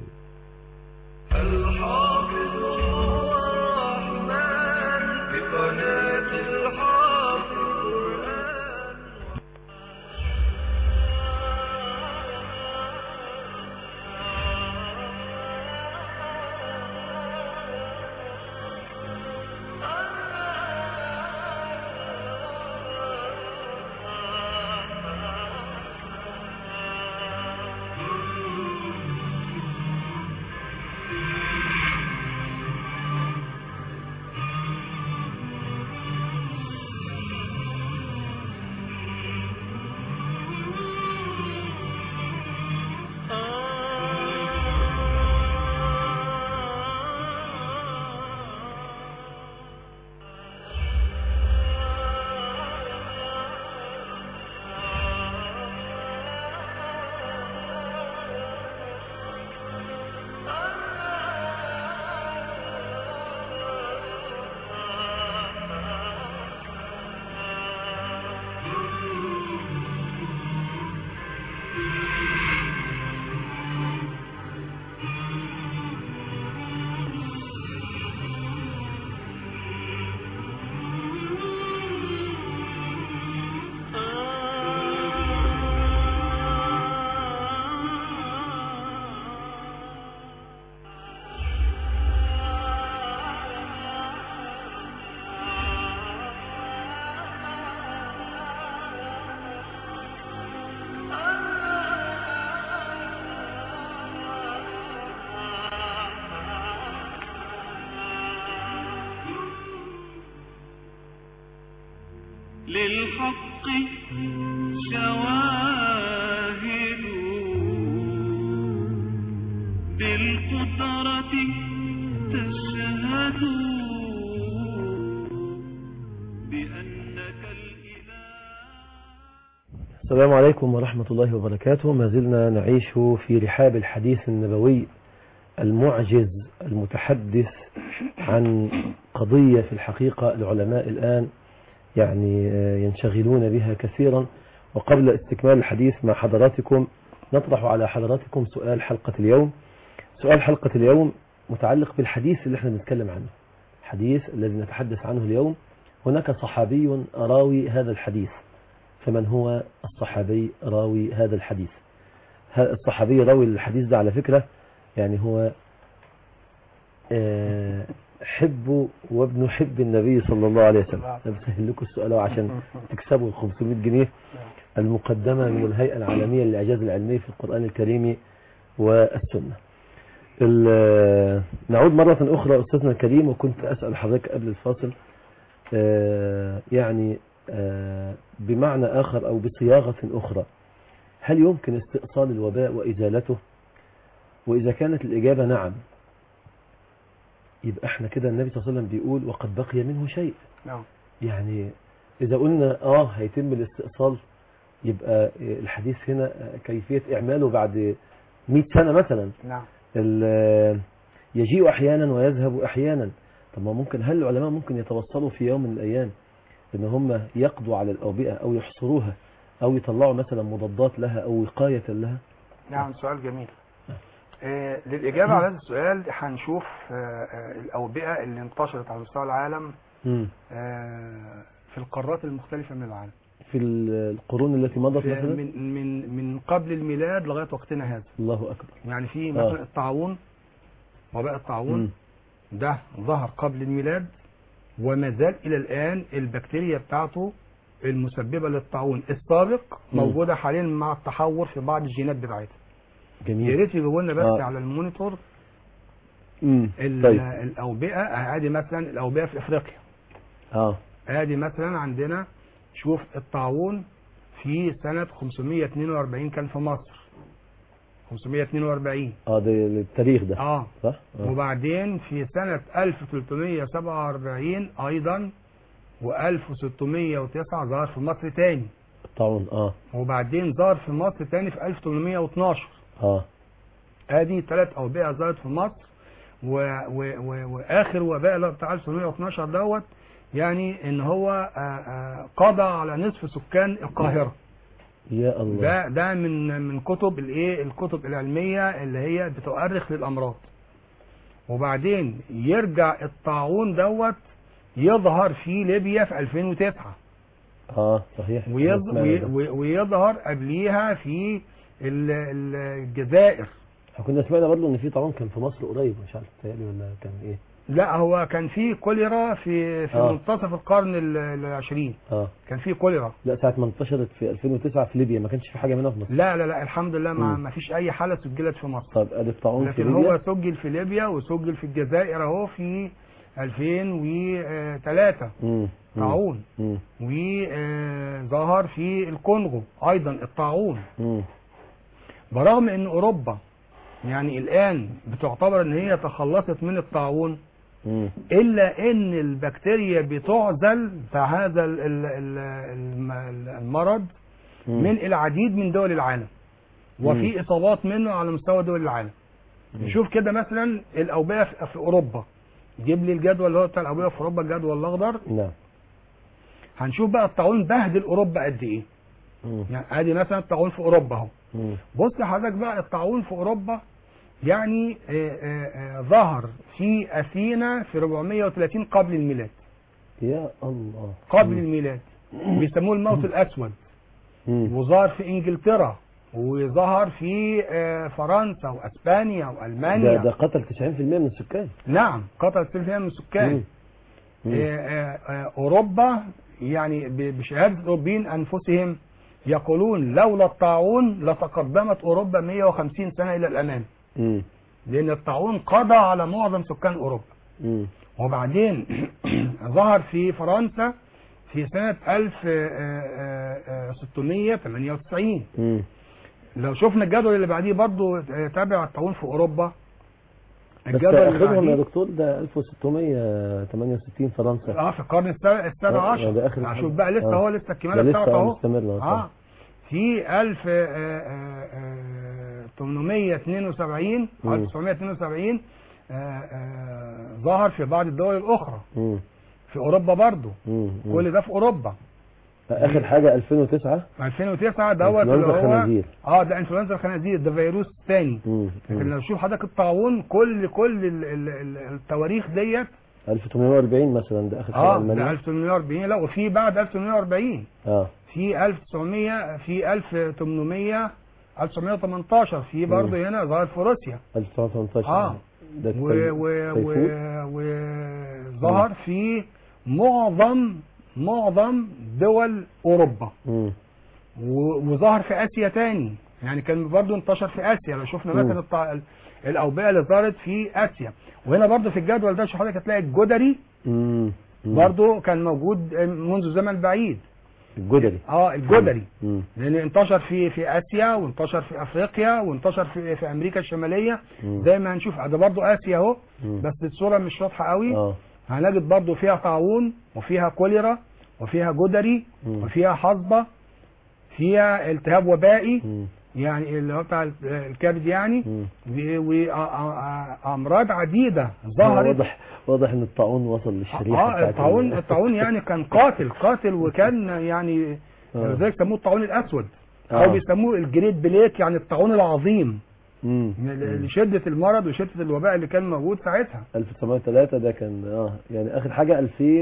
الحافظ هو الرحمن بقناة الحافظ القرآن للحق شواهد بالقدرة تشهد بأنك الإله السلام عليكم ورحمة الله وبركاته ما زلنا نعيش في رحاب الحديث النبوي المعجز المتحدث عن قضية في الحقيقة العلماء الآن يعني آه، ينشغلون بها كثيرا وقبل استكمال الحديث مع حضراتكم نطرح على حضراتكم سؤال حلقة اليوم سؤال حلقة اليوم متعلق بالحديث اللي احنا بنتكلم عنه الحديث الذي نتحدث عنه اليوم هناك صحابي راوي هذا الحديث فمن هو الصحابي راوي هذا الحديث ها- الصحابي راوي الحديث ده على فكرة يعني هو آه، حب وابن حب النبي صلى الله عليه وسلم أنا بسهل لكم السؤال أهو عشان تكسبوا ال 500 جنيه المقدمة من الهيئة العالمية للإعجاز العلمي في القرآن الكريم والسنة ال- نعود مرة أخرى أستاذنا الكريم وكنت أسأل حضرتك قبل الفاصل آه، يعني آه، بمعنى آخر أو بصياغة أخرى هل يمكن استئصال الوباء وإزالته وإذا كانت الإجابة نعم يبقى احنا كده النبي صلى الله عليه وسلم بيقول وقد بقي منه شيء نعم يعني إذا قلنا آه هيتم الاستئصال يبقى الحديث هنا كيفية إعماله بعد 100 سنة مثلا نعم ال- يجيء أحيانا ويذهب أحيانا طب ما ممكن هل العلماء ممكن يتوصلوا في يوم من الأيام إن هم يقضوا على الأوبئة أو يحصروها أو يطلعوا مثلا مضادات لها أو وقاية لها نعم سؤال جميل آه للإجابة على هذا السؤال هنشوف آه آه الأوبئة اللي انتشرت على مستوى العالم مم. آه في القارات المختلفة من العالم في ال- القرون التي مضت في- مثلا من من من قبل الميلاد لغاية وقتنا هذا الله أكبر يعني في آه. مثلا الطاعون وباء الطاعون مم. ده ظهر قبل الميلاد وما زال إلى الآن البكتيريا بتاعته المسببة للطاعون السابق مم. موجودة حاليا مع التحور في بعض الجينات بتاعتها يا جميل ريت يجيبوا لنا بس آه. على المونيتور مم. ال- طيب الأوبئة ادي مثلا الأوبئة في أفريقيا اه ادي مثلا عندنا شوف الطاعون في سنة 542 كان في مصر 542 اه ده التاريخ ده اه صح آه. وبعدين في سنة 1347 أيضا و1609 ظهر في مصر تاني الطاعون اه وبعدين ظهر في مصر تاني في 1812 اه ادي ثلاث أوبئة ظهرت في مصر و... و... و... وآخر وباء اللي هو بتاع 1812 دوت يعني إن هو آه، آه، قضى على نصف سكان القاهرة يا الله ده ده من من كتب الايه الكتب العلميه اللي هي بتؤرخ للامراض وبعدين يرجع الطاعون دوت يظهر في ليبيا في 2009 اه صحيح ويظ- سمعنا وي- ده. وي- ويظهر قبليها في ال- ال- الجزائر احنا كنا سمعنا برضه ان في طاعون كان في مصر قريب مش عارف تهيألي ولا كان ايه لا هو كان في كوليرا في في آه. منتصف القرن ال- العشرين اه كان في كوليرا لا ساعة ما انتشرت في 2009 في ليبيا ما كانش في حاجة منها في مصر لا لا لا الحمد لله ما, مم. ما فيش اي حاله سجلت في مصر طب ادي الطاعون في لكن هو ليبيا سجل في ليبيا وسجل في الجزائر اهو في 2003 مم. مم. طاعون مم. وظهر في الكونغو ايضا الطاعون مم. برغم ان اوروبا يعني الان بتعتبر ان هي تخلصت من الطاعون مم. الا ان البكتيريا بتعزل بتاع هذا ال- ال- ال- الم- المرض مم. من العديد من دول العالم وفي اصابات منه على مستوى دول العالم مم. نشوف كده مثلا الاوبئه في في اوروبا جيب لي الجدول اللي هو بتاع الاوبئه في اوروبا الجدول الاخضر نعم هنشوف بقى الطاعون بهدل اوروبا قد ايه مم. يعني ادي مثلا الطاعون في اوروبا اهو مم. بص حضرتك بقى الطاعون في اوروبا يعني آه، آه، آه، ظهر في اثينا في 430 قبل الميلاد يا الله قبل مم. الميلاد بيسموه الموت الاسود مم. وظهر في انجلترا وظهر في آه، فرنسا واسبانيا ده والمانيا ده قتل 90% من السكان نعم قتل 90% من السكان مم. مم. آه، آه، آه، اوروبا يعني ب- بشهاده الاوروبيين انفسهم يقولون لولا الطاعون لتقدمت اوروبا 150 سنه الى الامام مم. لان الطاعون قضى على معظم سكان اوروبا مم. وبعدين ظهر في فرنسا في سنة 1698 مم. لو شفنا الجدول اللي بعديه برضو آه، تابع الطاعون في اوروبا بس الجدول اللي اخرهم يا بعديه دكتور ده 1668 فرنسا اه في القرن السابع السابع آه، عشر ده آخر آه، حاجة. شوف بقى لسه آه. هو لسه ده الكمالة بتاعته لسه اهو مستمر اه في 1872 مم. 1972 آه، آه، ظهر في بعض الدول الاخرى مم. في اوروبا برضو مم. مم. كل ده في اوروبا اخر حاجه 2009 2009 دوت اللي إنفلونزا هو الخنازير. اه ده انفلونزا الخنازير ده فيروس تاني مم. لكن مم. لو تشوف حضرتك الطاعون كل كل ال- ال- ال- التواريخ ديت 1840 مثلا ده اخر حاجه اه ده المانيا 1840 لا وفي بعد 1840 اه في 1900 في 1800 1918 في برضه هنا ظهر في روسيا 1918 اه ده و التي- و و تيفود. وظهر في معظم معظم دول اوروبا مم. و- وظهر في اسيا تاني يعني كان برضه انتشر في اسيا لو شفنا مم. مثلا الط- الاوبئه اللي ظهرت في اسيا وهنا برضه في الجدول ده شوف حضرتك هتلاقي الجدري مم. مم. برضه كان موجود منذ زمن بعيد الجدري اه الجدري مم. لان انتشر في في اسيا وانتشر في افريقيا وانتشر في في امريكا الشماليه مم. زي ما هنشوف ده برضه اسيا اهو مم. بس الصوره مش واضحه قوي اه هنجد برضه فيها طاعون وفيها كوليرا وفيها جدري مم. وفيها حصبه فيها التهاب وبائي مم. يعني اللي هو بتاع الكبد يعني مم. وامراض عديده ظهرت واضح واضح ان الطاعون وصل للشريحه اه بتاعت الطاعون ال- الطاعون يعني كان قاتل قاتل وكان يعني آه. لذلك سموه الطاعون الاسود آه. او بيسموه الجريت بليك يعني الطاعون العظيم مم. ل- لشده المرض وشده الوباء اللي كان موجود ساعتها 1903 ده كان اه يعني اخر حاجه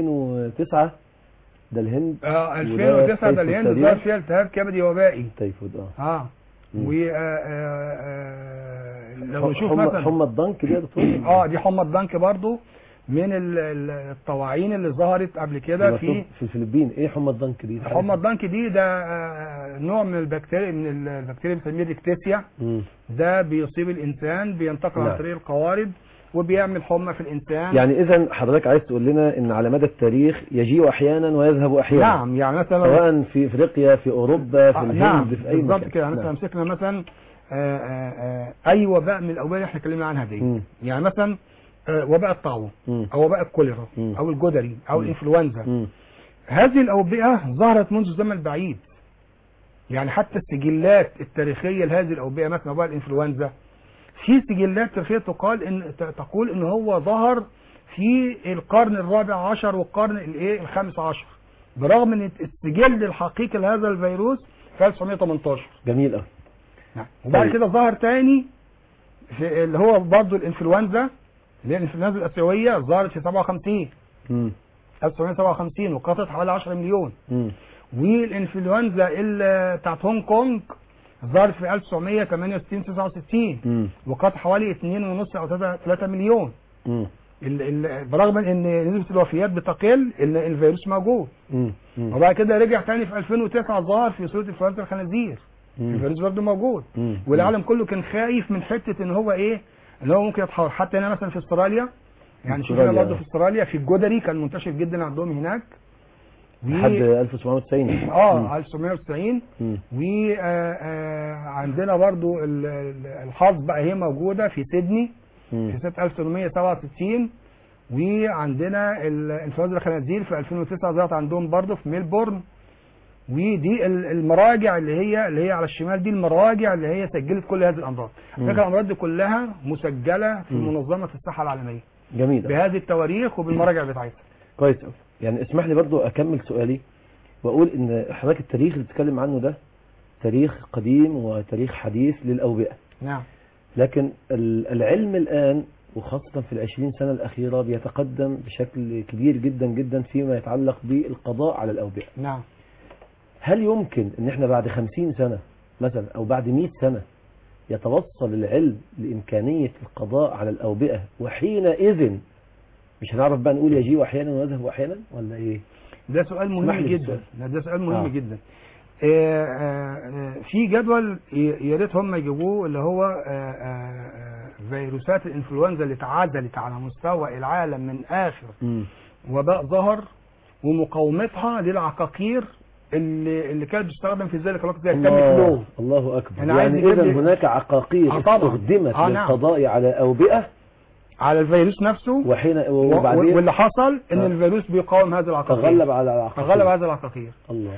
2009 ده الهند اه وده 2009 ده تيفود الهند تقريبا. ظهر فيها التهاب كبدي وبائي تيفود اه اه مم. و آه، آه، آه، لو نشوف حمى مثلا حمى الضنك دي يا دكتور اه دي حمى الضنك برضو من ال- ال- الطواعين اللي ظهرت قبل كده مكتوب في في الفلبين ايه حمى الضنك دي حمى الضنك دي ده آه، نوع من البكتيريا من ال- البكتيريا بنسميه الريكتيسيا مم. ده بيصيب الانسان بينتقل عن نعم. طريق القوارض وبيعمل حمى في الانسان يعني اذا حضرتك عايز تقول لنا ان على مدى التاريخ يجيء احيانا ويذهب احيانا نعم يعني مثلا سواء في افريقيا في اوروبا في آه، الهند نعم في اي بالظبط مكان كده يعني مثلا نعم. مسكنا مثلا آه، آه، آه، اي وباء من الاوبئه اللي احنا اتكلمنا عنها دي مم. يعني مثلا آه، وباء الطاعون مم. او وباء الكوليرا مم. او الجدري او مم. الانفلونزا مم. هذه الأوبئة ظهرت منذ زمن بعيد يعني حتى السجلات التاريخية لهذه الأوبئة مثلا وباء الإنفلونزا في سجلات تاريخية تقال إن ت- تقول إن هو ظهر في القرن الرابع عشر والقرن الإيه الخامس عشر برغم إن السجل الحقيقي لهذا الفيروس في 1918 جميل قوي نعم. وبعد طيب. كده ظهر تاني في اللي هو برضه الإنفلونزا اللي هي الإنفلونزا الآسيوية ظهرت في 57 مم. 1957 وقتلت حوالي 10 مليون مم. والانفلونزا اللي بتاعت هونج كونج ظهرت في 1968 69 مم. وقتل حوالي 2.5 او 3 مليون مم. ال- ال- برغم ان نسبه الوفيات بتقل ان الفيروس موجود مم. مم. وبعد كده رجع تاني في 2009 ظهر في صوره انفلونزا الخنازير مم. الفيروس برضه موجود مم. والعالم كله كان خايف من حته ان هو ايه ان هو ممكن يتحور حتى هنا مثلا في استراليا يعني شفنا استراليا. برضه في استراليا في الجدري كان منتشر جدا عندهم هناك و- لحد 1990 اه 1990 مم. وعندنا برضو ال- ال- الحظ بقى هي موجودة في سيدني مم. في سنة 1867 وعندنا ال- انفلونزا الخنازير في 2009 ظهرت عندهم برضو في ميلبورن ودي ال- المراجع اللي هي اللي هي على الشمال دي المراجع اللي هي سجلت كل هذه الامراض مم. فكرة الامراض دي كلها مسجلة في مم. منظمة الصحة العالمية جميل قوي. بهذه التواريخ وبالمراجع بتاعتها كويس قوي يعني اسمح لي برضو اكمل سؤالي واقول ان حضرتك التاريخ اللي بتتكلم عنه ده تاريخ قديم وتاريخ حديث للاوبئه نعم لكن ال- العلم الآن وخاصة في العشرين سنة الأخيرة بيتقدم بشكل كبير جدا جدا فيما يتعلق بالقضاء على الأوبئة نعم هل يمكن أن احنا بعد خمسين سنة مثلا أو بعد مئة سنة يتوصل العلم لإمكانية القضاء على الأوبئة وحينئذ مش هنعرف بقى نقول يجيء أحيانا ويذهب أحيانا ولا إيه؟ ده سؤال اسمح مهم لي جدا بالسؤال. لا، ده سؤال مهم آه. جدا آه، آه، آه، في جدول ي- يا ريت هم يجيبوه اللي هو آه، آه، آه، فيروسات الانفلونزا اللي تعادلت على مستوى العالم من اخر مم. وباء ظهر ومقاومتها للعقاقير اللي اللي كانت بتستخدم في ذلك الوقت زي التامي الله, فلو الله أكبر أنا عايز يعني أجيب إذا لي- هناك عقاقير آه طبعا. استخدمت آه نعم. للقضاء على أوبئة على الفيروس نفسه وحين و- وبعدين واللي حصل ان آه. الفيروس بيقاوم هذا العقاقير تغلب على العقاقير تغلب هذا العقاقير الله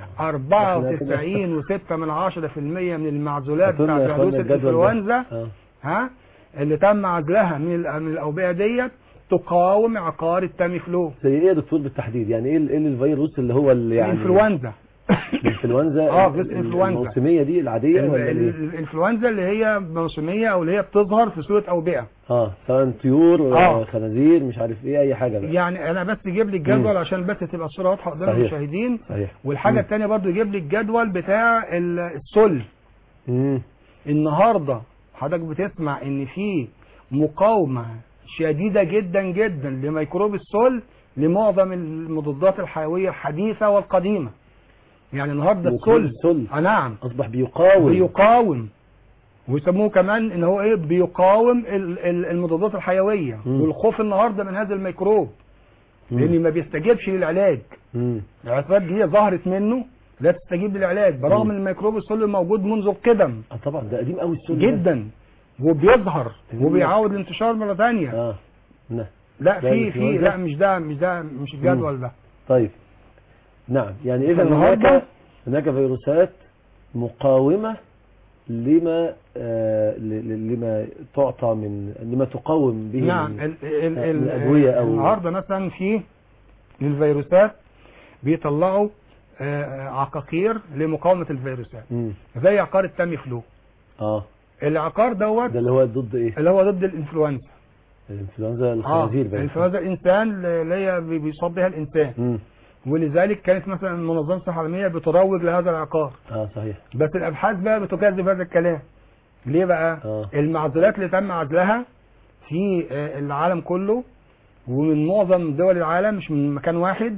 94 و6 من 10% من المعزولات أظن بتاعت يا فيروس إخوانا الجدول ده. الانفلونزا آه. ها اللي تم عزلها من ال- من الاوبئه ديت تقاوم عقار التامي فلو زي ايه يا دكتور بالتحديد يعني ايه ال- ايه الفيروس اللي هو اللي يعني الانفلونزا الانفلونزا آه، ال- فيروس ال- الإنفلونزا. الموسميه دي العاديه ال- ولا ال- ايه الانفلونزا اللي هي موسميه او اللي هي بتظهر في صوره اوبئه اه سواء طيور آه. خنازير مش عارف ايه اي حاجه بقى يعني انا بس جيب لي الجدول مم. عشان بس تبقى الصوره واضحه قدام صحيح. المشاهدين صحيح والحاجه مم. الثانيه برضو يجيب لي الجدول بتاع ال- السل مم. النهارده حضرتك بتسمع ان في مقاومه شديده جدا جدا لميكروب السل لمعظم المضادات الحيويه الحديثه والقديمه يعني النهارده ميكروب السل السل. آه نعم اصبح بيقاوم بيقاوم ويسموه كمان ان هو ايه بيقاوم ال- ال- المضادات الحيويه مم. والخوف النهارده من هذا الميكروب مم. لان ما بيستجيبش للعلاج مم. العصابات دي ظهرت منه لا تستجيب للعلاج برغم مم. ان الميكروب السل موجود منذ القدم اه طبعا ده قديم قوي السل ده. جدا وبيظهر مم. وبيعاود الانتشار مره ثانيه اه نعم لا ده في في الإنفلونزا؟ لا مش ده مش ده مش الجدول ده طيب نعم يعني اذا فالنهاردة- هناك هناك فيروسات مقاومه لما آه ل- ل- لما تعطى من لما تقاوم به نعم من- ال ال من ال الأدوية أو- النهارده مثلا في الفيروسات بيطلعوا آه، آه، عقاقير لمقاومه الفيروسات مم. زي عقار التامي فلو اه العقار دوت ده اللي هو ضد ايه اللي هو ضد الانفلونزا الانفلونزا اه الخنازير باين. الانفلونزا الانسان اللي هي بي- بيصاب بها الانسان مم. ولذلك كانت مثلا منظمه الصحه العالميه بتروج لهذا العقار اه صحيح بس الابحاث بقى بتكذب هذا الكلام ليه بقى اه المعزولات اللي تم عزلها في آه، العالم كله ومن معظم دول العالم مش من مكان واحد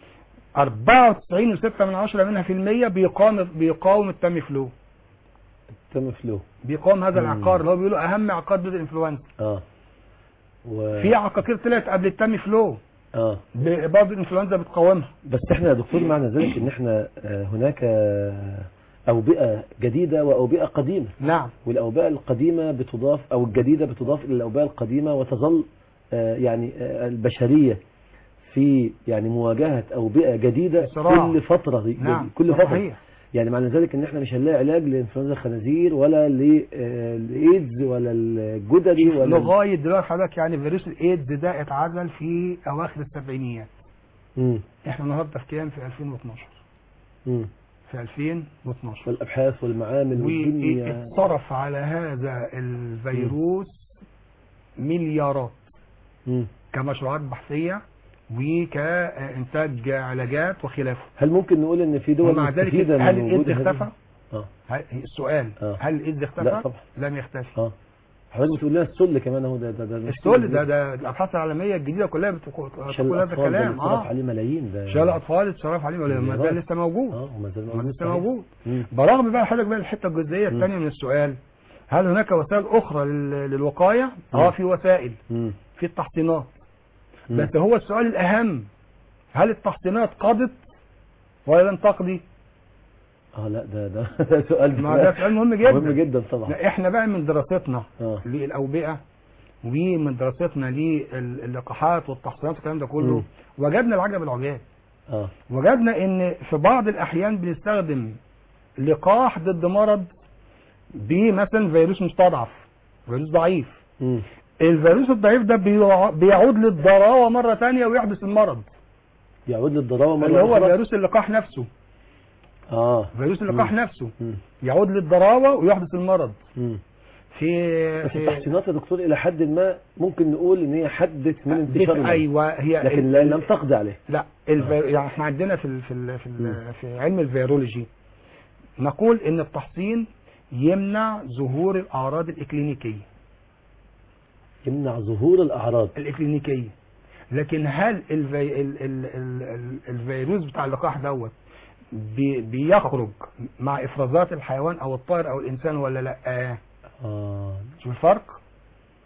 94.6 من عشرة منها في المية بيقاوم بيقاوم التامي فلو تم فلو بيقاوم هذا مم. العقار اللي هو بيقولوا اهم عقار ضد الانفلونزا اه و... في عقاقير طلعت قبل التامي فلو اه ب- برضه الانفلونزا بتقاومها بس احنا يا دكتور معنى ذلك ان احنا آه، هناك آه، اوبئه جديده واوبئه قديمه نعم والاوبئه القديمه بتضاف او الجديده بتضاف الى الاوبئه القديمه وتظل آه، يعني آه، البشريه في يعني مواجهه اوبئه جديده صراع. كل فتره نعم كل فتره صحيح يعني معنى ذلك ان احنا مش هنلاقي علاج لانفلونزا الخنازير ولا للايدز ولا الجدري ولا لغايه دلوقتي حضرتك يعني فيروس الايدز ده اتعزل في اواخر السبعينيات مم. احنا النهارده في كام في 2012 مم. في 2012 والابحاث والمعامل والدنيا واتصرف على هذا الفيروس مليارات مم. كمشروعات بحثية وكإنتاج علاجات وخلافه هل ممكن نقول ان في دول ومع ذلك مستفيده هل من وجود الإيدز هذه- اختفى؟ اه هل- السؤال آه. هل الإيدز اختفى؟ لا طبعا لم يختفي اه حضرتك بتقول لنا السل كمان اهو ده ده ده السؤال ده ده الأبحاث العالمية الجديدة كلها بتقول شال بتقول هذا الاطفال ده الكلام اللي صرف اه عليه ملايين ده شال أطفال اتصرف عليه ولا ما زال مليارات. لسه موجود اه وما زال ما موجود لسه صحيح. موجود مم. برغم بقى حضرتك بقى الحته الجزئيه مم. الثانيه من السؤال هل هناك وسائل اخرى لل- للوقايه؟ مم. اه في وسائل مم. في التحصينات مم. بس هو السؤال الاهم هل التحصينات قضت ولا لم تقضي؟ اه لا ده ده ده سؤال ما ده سؤال مهم جدا مهم جدا طبعا لا، احنا بقى من دراستنا اه للاوبئه ومن دراستنا للقاحات والتحصينات والكلام ده كله مم. وجدنا العجب العجاب اه وجدنا ان في بعض الاحيان بنستخدم لقاح ضد مرض بمثلا فيروس مستضعف فيروس ضعيف مم. الفيروس الضعيف ده بيع- بيعود للضراوه مره تانية ويحدث المرض يعود للضراوه مره اللي هو أخرى. فيروس اللقاح نفسه اه فيروس اللقاح مم. نفسه مم. يعود للضراوه ويحدث المرض مم. في بس في التحصينات يا دكتور الى حد ما ممكن نقول ان هي حدت من انتشار بت- المرض. ايوه هي لكن لا- لم تقضي عليه لا الفي... يعني احنا عندنا في ال... في ال... في, مم. ال... في علم الفيرولوجي نقول ان التحصين يمنع ظهور الاعراض الاكلينيكيه يمنع ظهور الاعراض الاكلينيكيه لكن هل الفي... ال... ال... ال... ال... الفيروس بتاع اللقاح دوت بي... بيخرج مع افرازات الحيوان او الطائر او الانسان ولا لا اه شوف الفرق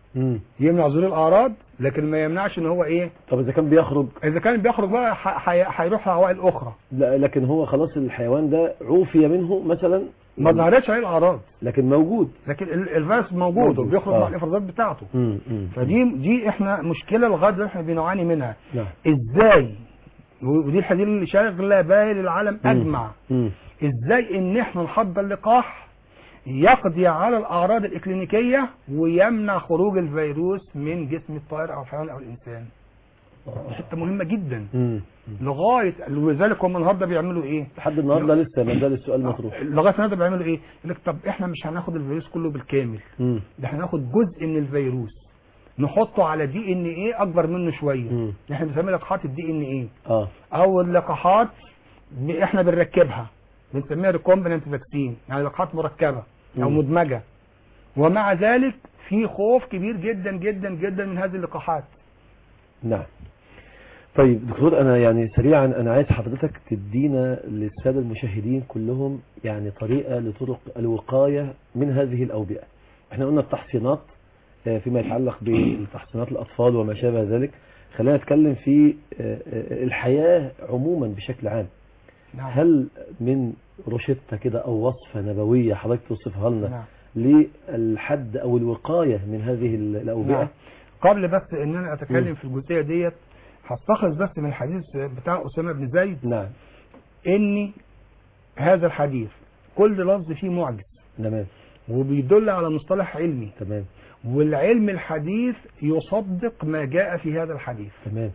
مم. يمنع ظهور الاعراض لكن ما يمنعش ان هو ايه طب اذا كان بيخرج اذا كان بيخرج بقى ح- ح- هيروح لعوائل اخرى لا لكن هو خلاص الحيوان ده عوفي منه مثلا ما ظهرتش عليه الاعراض لكن موجود لكن ال- الفيروس موجود موجود. وبيخرج آه. مع الافرازات بتاعته مم. مم. فدي دي احنا مشكله لغايه دلوقتي احنا بنعاني منها نعم ازاي ودي الحديث اللي شاغله بال العالم مم. اجمع مم. ازاي ان احنا نحضر لقاح يقضي على الاعراض الاكلينيكيه ويمنع خروج الفيروس من جسم الطائر او الحيوان او الانسان حته مهمه جدا مم. لغايه ولذلك هم النهارده بيعملوا ايه لحد النهارده لسه ما زال السؤال مطروح لغايه النهارده بيعملوا ايه يقول لك طب احنا مش هناخد الفيروس كله بالكامل مم. ده احنا هناخد جزء من الفيروس نحطه على دي ان ايه اكبر منه شويه مم. احنا بنسميها لقاحات الدي ان ايه اه او اللقاحات ب- احنا بنركبها بنسميها ريكومبننت فاكسين يعني لقاحات مركبه او مم. مدمجه ومع ذلك في خوف كبير جدا جدا جدا من هذه اللقاحات نعم طيب دكتور انا يعني سريعا انا عايز حضرتك تدينا للساده المشاهدين كلهم يعني طريقه لطرق الوقايه من هذه الاوبئه احنا قلنا التحصينات آه، فيما يتعلق بتحصينات الاطفال وما شابه ذلك خلينا نتكلم في آه، آه، الحياه عموما بشكل عام نعم هل من روشتة كده او وصفه نبويه حضرتك توصفها لنا نعم. للحد او الوقايه من هذه الاوبئه نعم. قبل بس ان انا اتكلم مم. في الجزئيه ديت هستخلص بس من الحديث بتاع اسامه بن زيد نعم ان هذا الحديث كل لفظ فيه معجز تمام وبيدل على مصطلح علمي تمام والعلم الحديث يصدق ما جاء في هذا الحديث تمام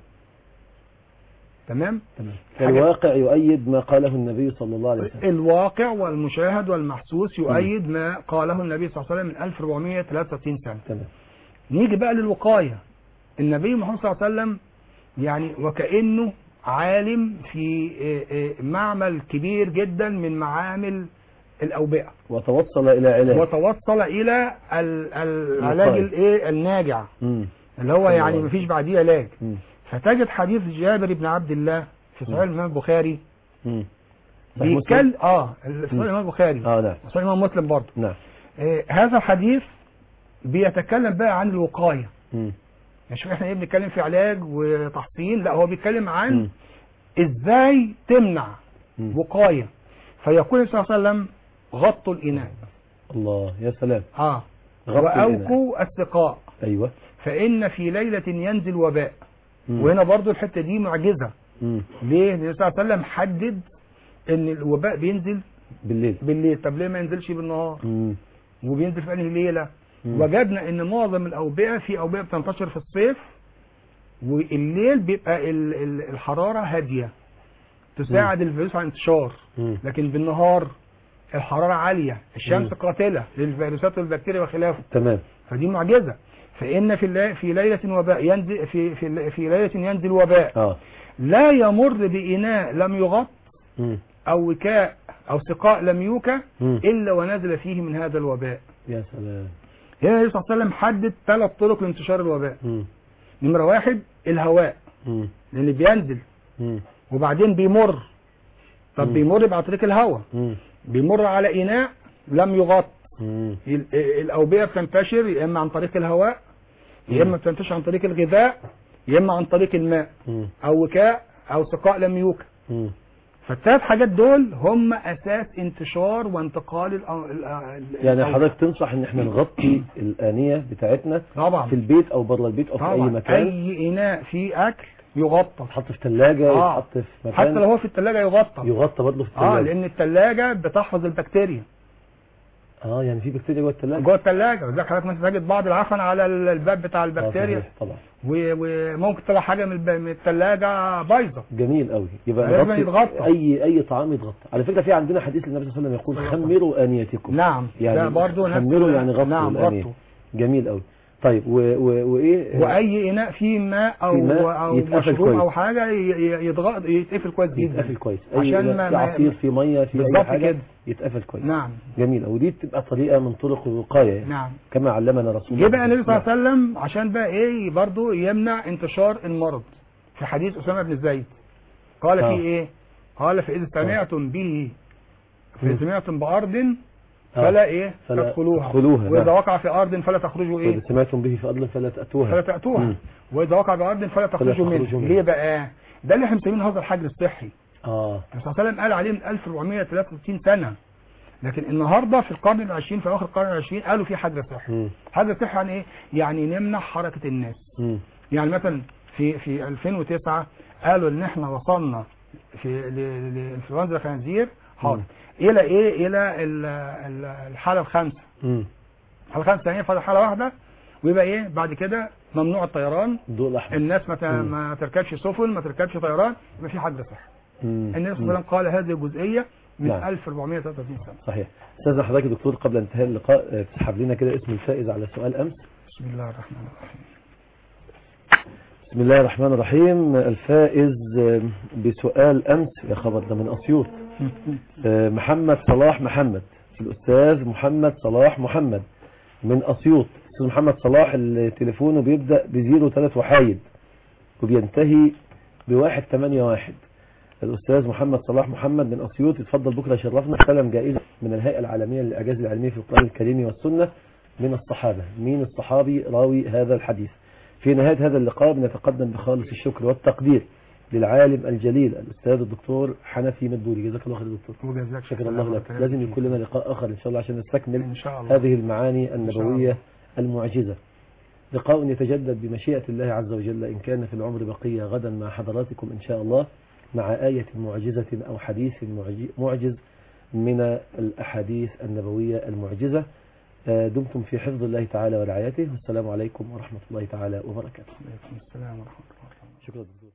تمام تمام حاجة- الواقع يؤيد ما قاله النبي صلى الله عليه وسلم الواقع والمشاهد والمحسوس يؤيد ما قاله النبي صلى الله عليه وسلم من 1433 سنة تمام نيجي بقى للوقاية النبي محمد صلى الله عليه وسلم يعني وكأنه عالم في آه، آه، معمل كبير جدا من معامل الأوبئة وتوصل إلى علاج وتوصل إلى ال- العلاج الوقاية. الايه الناجع مم. اللي هو صلى يعني الله مفيش بعديه علاج مم. فتجد حديث جابر بن عبد الله في صحيح الإمام البخاري مم. صحيح مسلم؟ بيتكلم اه في صحيح مم. الإمام البخاري اه نعم صحيح الإمام مسلم برضه نعم آه هذا الحديث بيتكلم بقى عن الوقاية مم. يعني شوف احنا ايه بنتكلم في علاج وتحصين لا هو بيتكلم عن مم. ازاي تمنع مم. وقاية فيقول صلى الله عليه وسلم غطوا الإناء الله يا سلام اه غطوا الإناء. وأوكوا السقاء ايوه فإن في ليلة ينزل وباء مم. وهنا برضو الحتة دي معجزة مم. ليه؟ النبي صلى الله عليه وسلم حدد ان الوباء بينزل بالليل بالليل طب ليه ما ينزلش بالنهار مم. وبينزل في انهي ليله مم. وجدنا ان معظم الاوبئه في اوبئه بتنتشر في الصيف والليل بيبقى ال- ال- الحراره هاديه تساعد الفيروس على الانتشار مم. لكن بالنهار الحراره عاليه الشمس مم. قاتله للفيروسات والبكتيريا وخلافه تمام فدي معجزه فان في اللي- في ليله وباء ينزل في في في ليله ينزل وباء اه لا يمر باناء لم يغط مم. او وكاء او سقاء لم يوكى مم. الا ونزل فيه من هذا الوباء يا سلام هنا النبي صلى الله عليه وسلم حدد ثلاث طرق لانتشار الوباء مم. نمرة واحد الهواء مم. لان بينزل مم. وبعدين بيمر طب مم. بيمر يبقى عن طريق الهواء مم. بيمر على اناء لم يغط مم. ال- الاوبئه بتنتشر يا اما عن طريق الهواء يا اما بتنتشر عن طريق الغذاء يا اما عن طريق الماء مم. او وكاء او سقاء لم يوكى مم. فالثلاث حاجات دول هم اساس انتشار وانتقال ال ال ال يعني الأوبئة. حضرتك تنصح ان احنا نغطي الآنية بتاعتنا طبعا في البيت او بره البيت او في اي طبعا مكان اي اناء فيه اكل يغطى يتحط في ثلاجة آه. يتحط في مكان حتى لو هو في الثلاجه يغطى يغطى برضه في اه الثلاجة لان الثلاجه بتحفظ البكتيريا اه يعني في بكتيريا جوه الثلاجة جوه الثلاجه ولذلك حضرتك مثلا تجد بعض العفن على ال- الباب بتاع البكتيريا صحيح، طبعا و- وممكن تطلع حاجه من الب- من الثلاجه بايظه جميل قوي يبقى لازم نغطي يتغطى. اي اي طعام يتغطى على فكره في عندنا حديث للنبي صلى الله عليه وسلم يقول خمروا انيتكم نعم يعني ده برضه نفس خمروا يعني غطوا نعم الآنية. غطوا جميل قوي طيب و و وايه واي اناء فيه ماء او فيه ماء او يتقفل مشروب كويس. او حاجه ي- ي- يتغط يتقفل كويس جدا يتقفل كويس أي عشان ما- في ما- عصير في ميه في اي بالظبط حاجه كده. يتقفل كويس نعم جميل قوي دي تبقى طريقه من طرق الوقايه يعني. نعم كما علمنا رسول جه بقى النبي صلى الله نعم. عليه وسلم عشان بقى ايه برضه يمنع انتشار المرض في حديث اسامه بن زيد قال آه. فيه ايه قال فاذا سمعتم به مم. فاذا سمعتم بارض آه. فلا ايه فلا تدخلوها تدخلوها، واذا نعم. وقع في ارض فلا تخرجوا ايه وإذا سمعتم به في أرض فلا تأتوها فلا تأتوها مم. واذا وقع بارض فلا تخرجوا تخرجوا منه منه. ليه بقى ده اللي احنا مسمينه هذا الحجر الصحي آه الرسول صلى الله عليه وسلم قال عليه من 1463 سنه لكن النهارده في القرن العشرين في اواخر القرن العشرين قالوا في حجر صحي مم. حجر صحي يعني ايه يعني نمنع حركه الناس مم. يعني مثلا في في 2009 قالوا ان احنا وصلنا في ل- ل- لانفلونزا الخنازير حاضر الى ايه الى ال- ال- الحاله الخامسه مم. الحاله الخامسه يعني فاضل حاله واحده ويبقى ايه بعد كده ممنوع الطيران الضوء الأحمر الناس ما ت- مم. ما تركبش سفن ما تركبش طيران يبقى في حجر صحي مم. النبي صلى مم. الله عليه وسلم قال هذه الجزئيه من نعم. 1433 سنه صحيح أستاذ حضرتك دكتور قبل انتهاء اللقاء آه، تسحب لنا كده اسم الفائز على سؤال أمس بسم الله الرحمن الرحيم بسم الله الرحمن الرحيم الفائز آه، بسؤال أمس يا خبر ده من أسيوط آه، محمد صلاح محمد الأستاذ محمد صلاح محمد من أسيوط أستاذ محمد صلاح اللي تليفونه بيبدأ بزيرو ثلاث وحايد وبينتهي بواحد ثمانية واحد الأستاذ محمد صلاح محمد من أسيوط يتفضل بكرة يشرفنا استلم جائزة من الهيئة العالمية للإعجاز العلمي في القرآن الكريم والسنة من الصحابة مين الصحابي راوي هذا الحديث في نهاية هذا اللقاء بنتقدم بخالص الشكر والتقدير للعالم الجليل الأستاذ الدكتور حنفي مدبولي جزاك الله خير يا دكتور وجزاك شكر الله لك لازم يكون لنا لقاء آخر إن شاء الله عشان نستكمل ان شاء الله هذه المعاني شاء النبوية الله. المعجزة لقاء يتجدد بمشيئة الله عز وجل إن كان في العمر بقية غدا مع حضراتكم إن شاء الله مع آية معجزة أو حديث معجي- معجز من الأحاديث النبوية المعجزة آه، دمتم في حفظ الله تعالى ورعايته والسلام عليكم ورحمة الله تعالى وبركاته عليكم السلام ورحمه الله وبركاته شكرا دكتور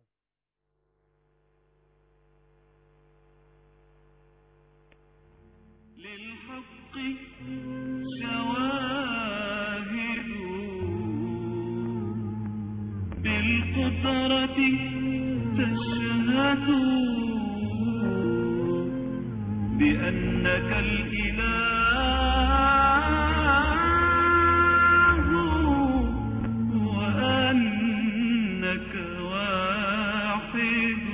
للحق شواهد بالقدرة تشهد بأنك الإله وأنك واحد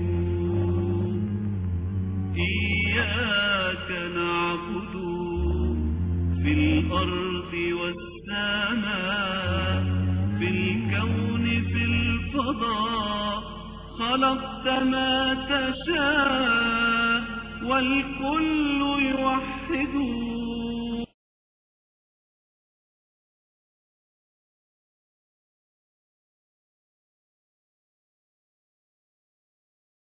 إياك نعبد في الأرض والسماء في الكون في الفضاء خلقت ما تشاء والكل يوحد